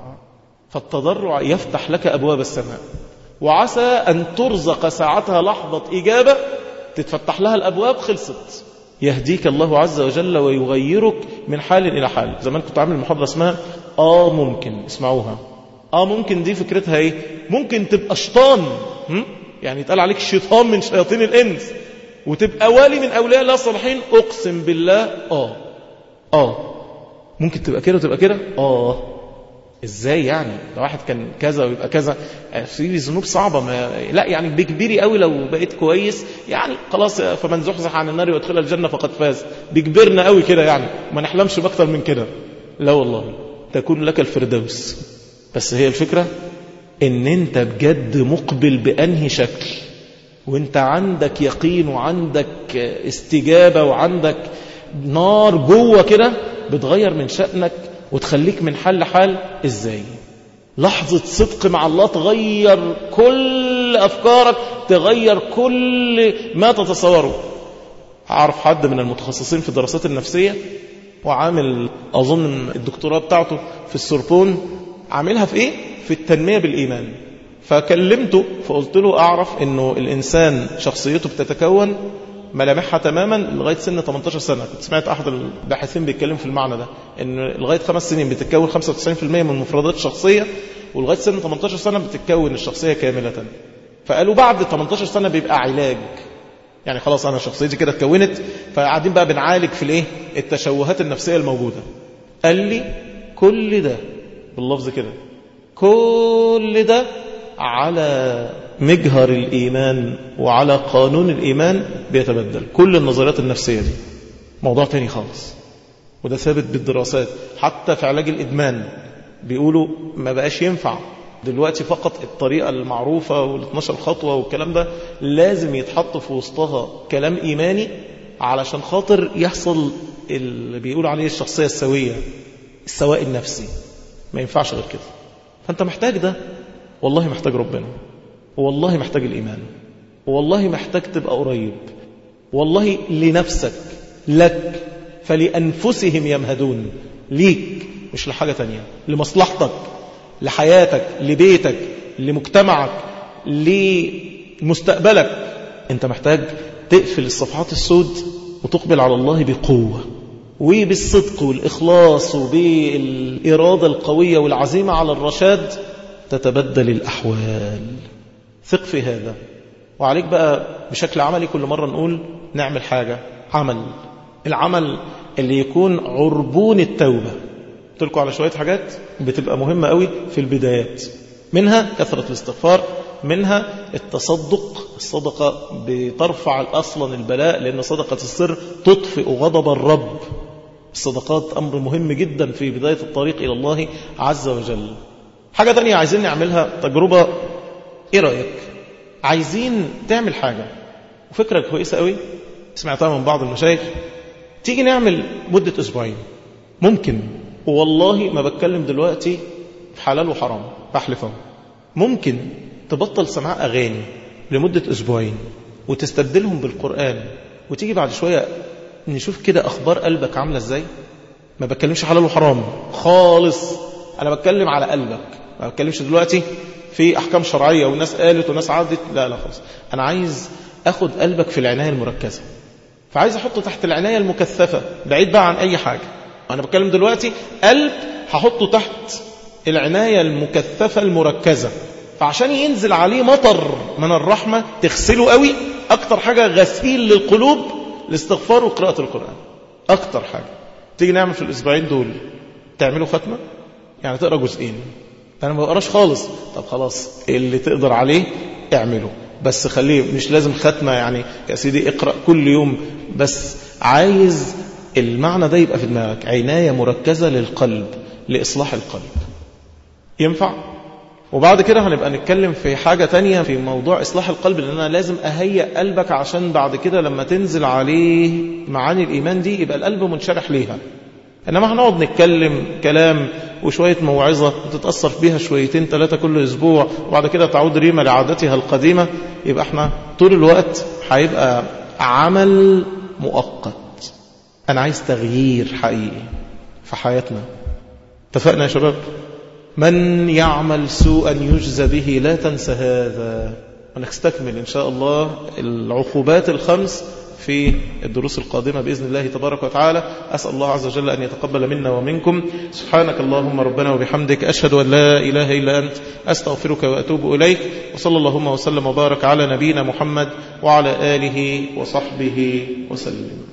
فالتضرع يفتح لك أبواب السماء وعسى أن ترزق ساعتها لحظة إجابة تتفتح لها الأبواب خلصت يهديك الله عز وجل ويغيرك من حال إلى حال زمان كنت عامل محاضرة اسمها آه ممكن اسمعوها آه ممكن دي فكرتها إيه ممكن تبقى شيطان هم؟ يعني يتقال عليك شيطان من شياطين الإنس وتبقى والي من أولياء الله الصالحين أقسم بالله آه آه ممكن تبقى كده وتبقى كده آه ازاي يعني لو واحد كان كذا ويبقى كذا في ذنوب صعبة ما لا يعني بكبيري قوي لو بقيت كويس يعني خلاص فمن زحزح عن النار وادخل الجنة فقد فاز بكبرنا قوي كده يعني ما نحلمش باكتر من كده لا والله تكون لك الفردوس بس هي الفكرة ان انت بجد مقبل بانهي شكل وانت عندك يقين وعندك استجابة وعندك نار جوه كده بتغير من شأنك وتخليك من حال لحال ازاي لحظة صدق مع الله تغير كل أفكارك تغير كل ما تتصوره أعرف حد من المتخصصين في الدراسات النفسية وعامل أظن الدكتوراه بتاعته في السوربون عاملها في إيه؟ في التنمية بالإيمان فكلمته فقلت له أعرف أنه الإنسان شخصيته بتتكون ملامحها تماما لغاية سن 18 سنة كنت سمعت أحد الباحثين بيتكلم في المعنى ده إن لغاية خمس سنين بتتكون 95% من مفردات الشخصية ولغاية سن 18 سنة بتتكون الشخصية كاملة فقالوا بعد 18 سنة بيبقى علاج يعني خلاص أنا شخصيتي كده اتكونت فقاعدين بقى بنعالج في الايه التشوهات النفسية الموجودة قال لي كل ده باللفظ كده كل ده على مجهر الإيمان وعلى قانون الإيمان بيتبدل كل النظريات النفسية دي موضوع تاني خالص وده ثابت بالدراسات حتى في علاج الإدمان بيقولوا ما بقاش ينفع دلوقتي فقط الطريقة المعروفة وال 12 خطوة والكلام ده لازم يتحط في وسطها كلام إيماني علشان خاطر يحصل اللي بيقول عليه الشخصية السوية السواء النفسي ما ينفعش غير كده فأنت محتاج ده والله محتاج ربنا والله محتاج الإيمان والله محتاج تبقى قريب والله لنفسك لك فلأنفسهم يمهدون ليك مش لحاجة تانية لمصلحتك لحياتك لبيتك لمجتمعك لمستقبلك انت محتاج تقفل الصفحات السود وتقبل على الله بقوة وبالصدق والإخلاص وبالإرادة القوية والعزيمة على الرشاد تتبدل الأحوال ثق في هذا وعليك بقى بشكل عملي كل مرة نقول نعمل حاجة عمل العمل اللي يكون عربون التوبة قلت لكم على شوية حاجات بتبقى مهمة قوي في البدايات منها كثرة الاستغفار منها التصدق الصدقة بترفع أصلا البلاء لأن صدقة السر تطفئ غضب الرب الصدقات أمر مهم جدا في بداية الطريق إلى الله عز وجل حاجة تانية عايزين نعملها تجربة إيه رأيك عايزين تعمل حاجة وفكرة كويسة قوي سمعتها من بعض المشايخ تيجي نعمل مدة أسبوعين ممكن والله ما بتكلم دلوقتي في حلال وحرام بحلفه ممكن تبطل سماع أغاني لمدة أسبوعين وتستبدلهم بالقرآن وتيجي بعد شوية نشوف كده أخبار قلبك عاملة إزاي ما بتكلمش حلال وحرام خالص أنا بتكلم على قلبك ما بتكلمش دلوقتي في أحكام شرعية والناس قالت والناس عادت لا لا خالص أنا عايز أخد قلبك في العناية المركزة فعايز أحطه تحت العناية المكثفة بعيد بقى عن أي حاجة أنا بتكلم دلوقتي قلب هحطه تحت العناية المكثفة المركزة فعشان ينزل عليه مطر من الرحمة تغسله قوي أكتر حاجة غسيل للقلوب الاستغفار وقراءة القرآن أكتر حاجة تيجي نعمل في الأسبوعين دول تعملوا ختمة يعني تقرأ جزئين أنا ما بقراش خالص طب خلاص اللي تقدر عليه اعمله بس خليه مش لازم ختمة يعني يا سيدي اقرأ كل يوم بس عايز المعنى ده يبقى في دماغك عناية مركزة للقلب لإصلاح القلب ينفع؟ وبعد كده هنبقى نتكلم في حاجة تانية في موضوع إصلاح القلب لأن أنا لازم أهيئ قلبك عشان بعد كده لما تنزل عليه معاني الإيمان دي يبقى القلب منشرح ليها إنما هنقعد نتكلم كلام وشوية موعظة وتتأثر بيها شويتين ثلاثة كل أسبوع وبعد كده تعود ريما لعادتها القديمة يبقى احنا طول الوقت هيبقى عمل مؤقت أنا عايز تغيير حقيقي في حياتنا اتفقنا يا شباب من يعمل سوءا يجزى به لا تنسى هذا ونستكمل إن شاء الله العقوبات الخمس في الدروس القادمة بإذن الله تبارك وتعالى أسأل الله عز وجل أن يتقبل منا ومنكم سبحانك اللهم ربنا وبحمدك أشهد أن لا إله إلا أنت أستغفرك وأتوب إليك وصلى اللهم وسلم وبارك على نبينا محمد وعلى آله وصحبه وسلم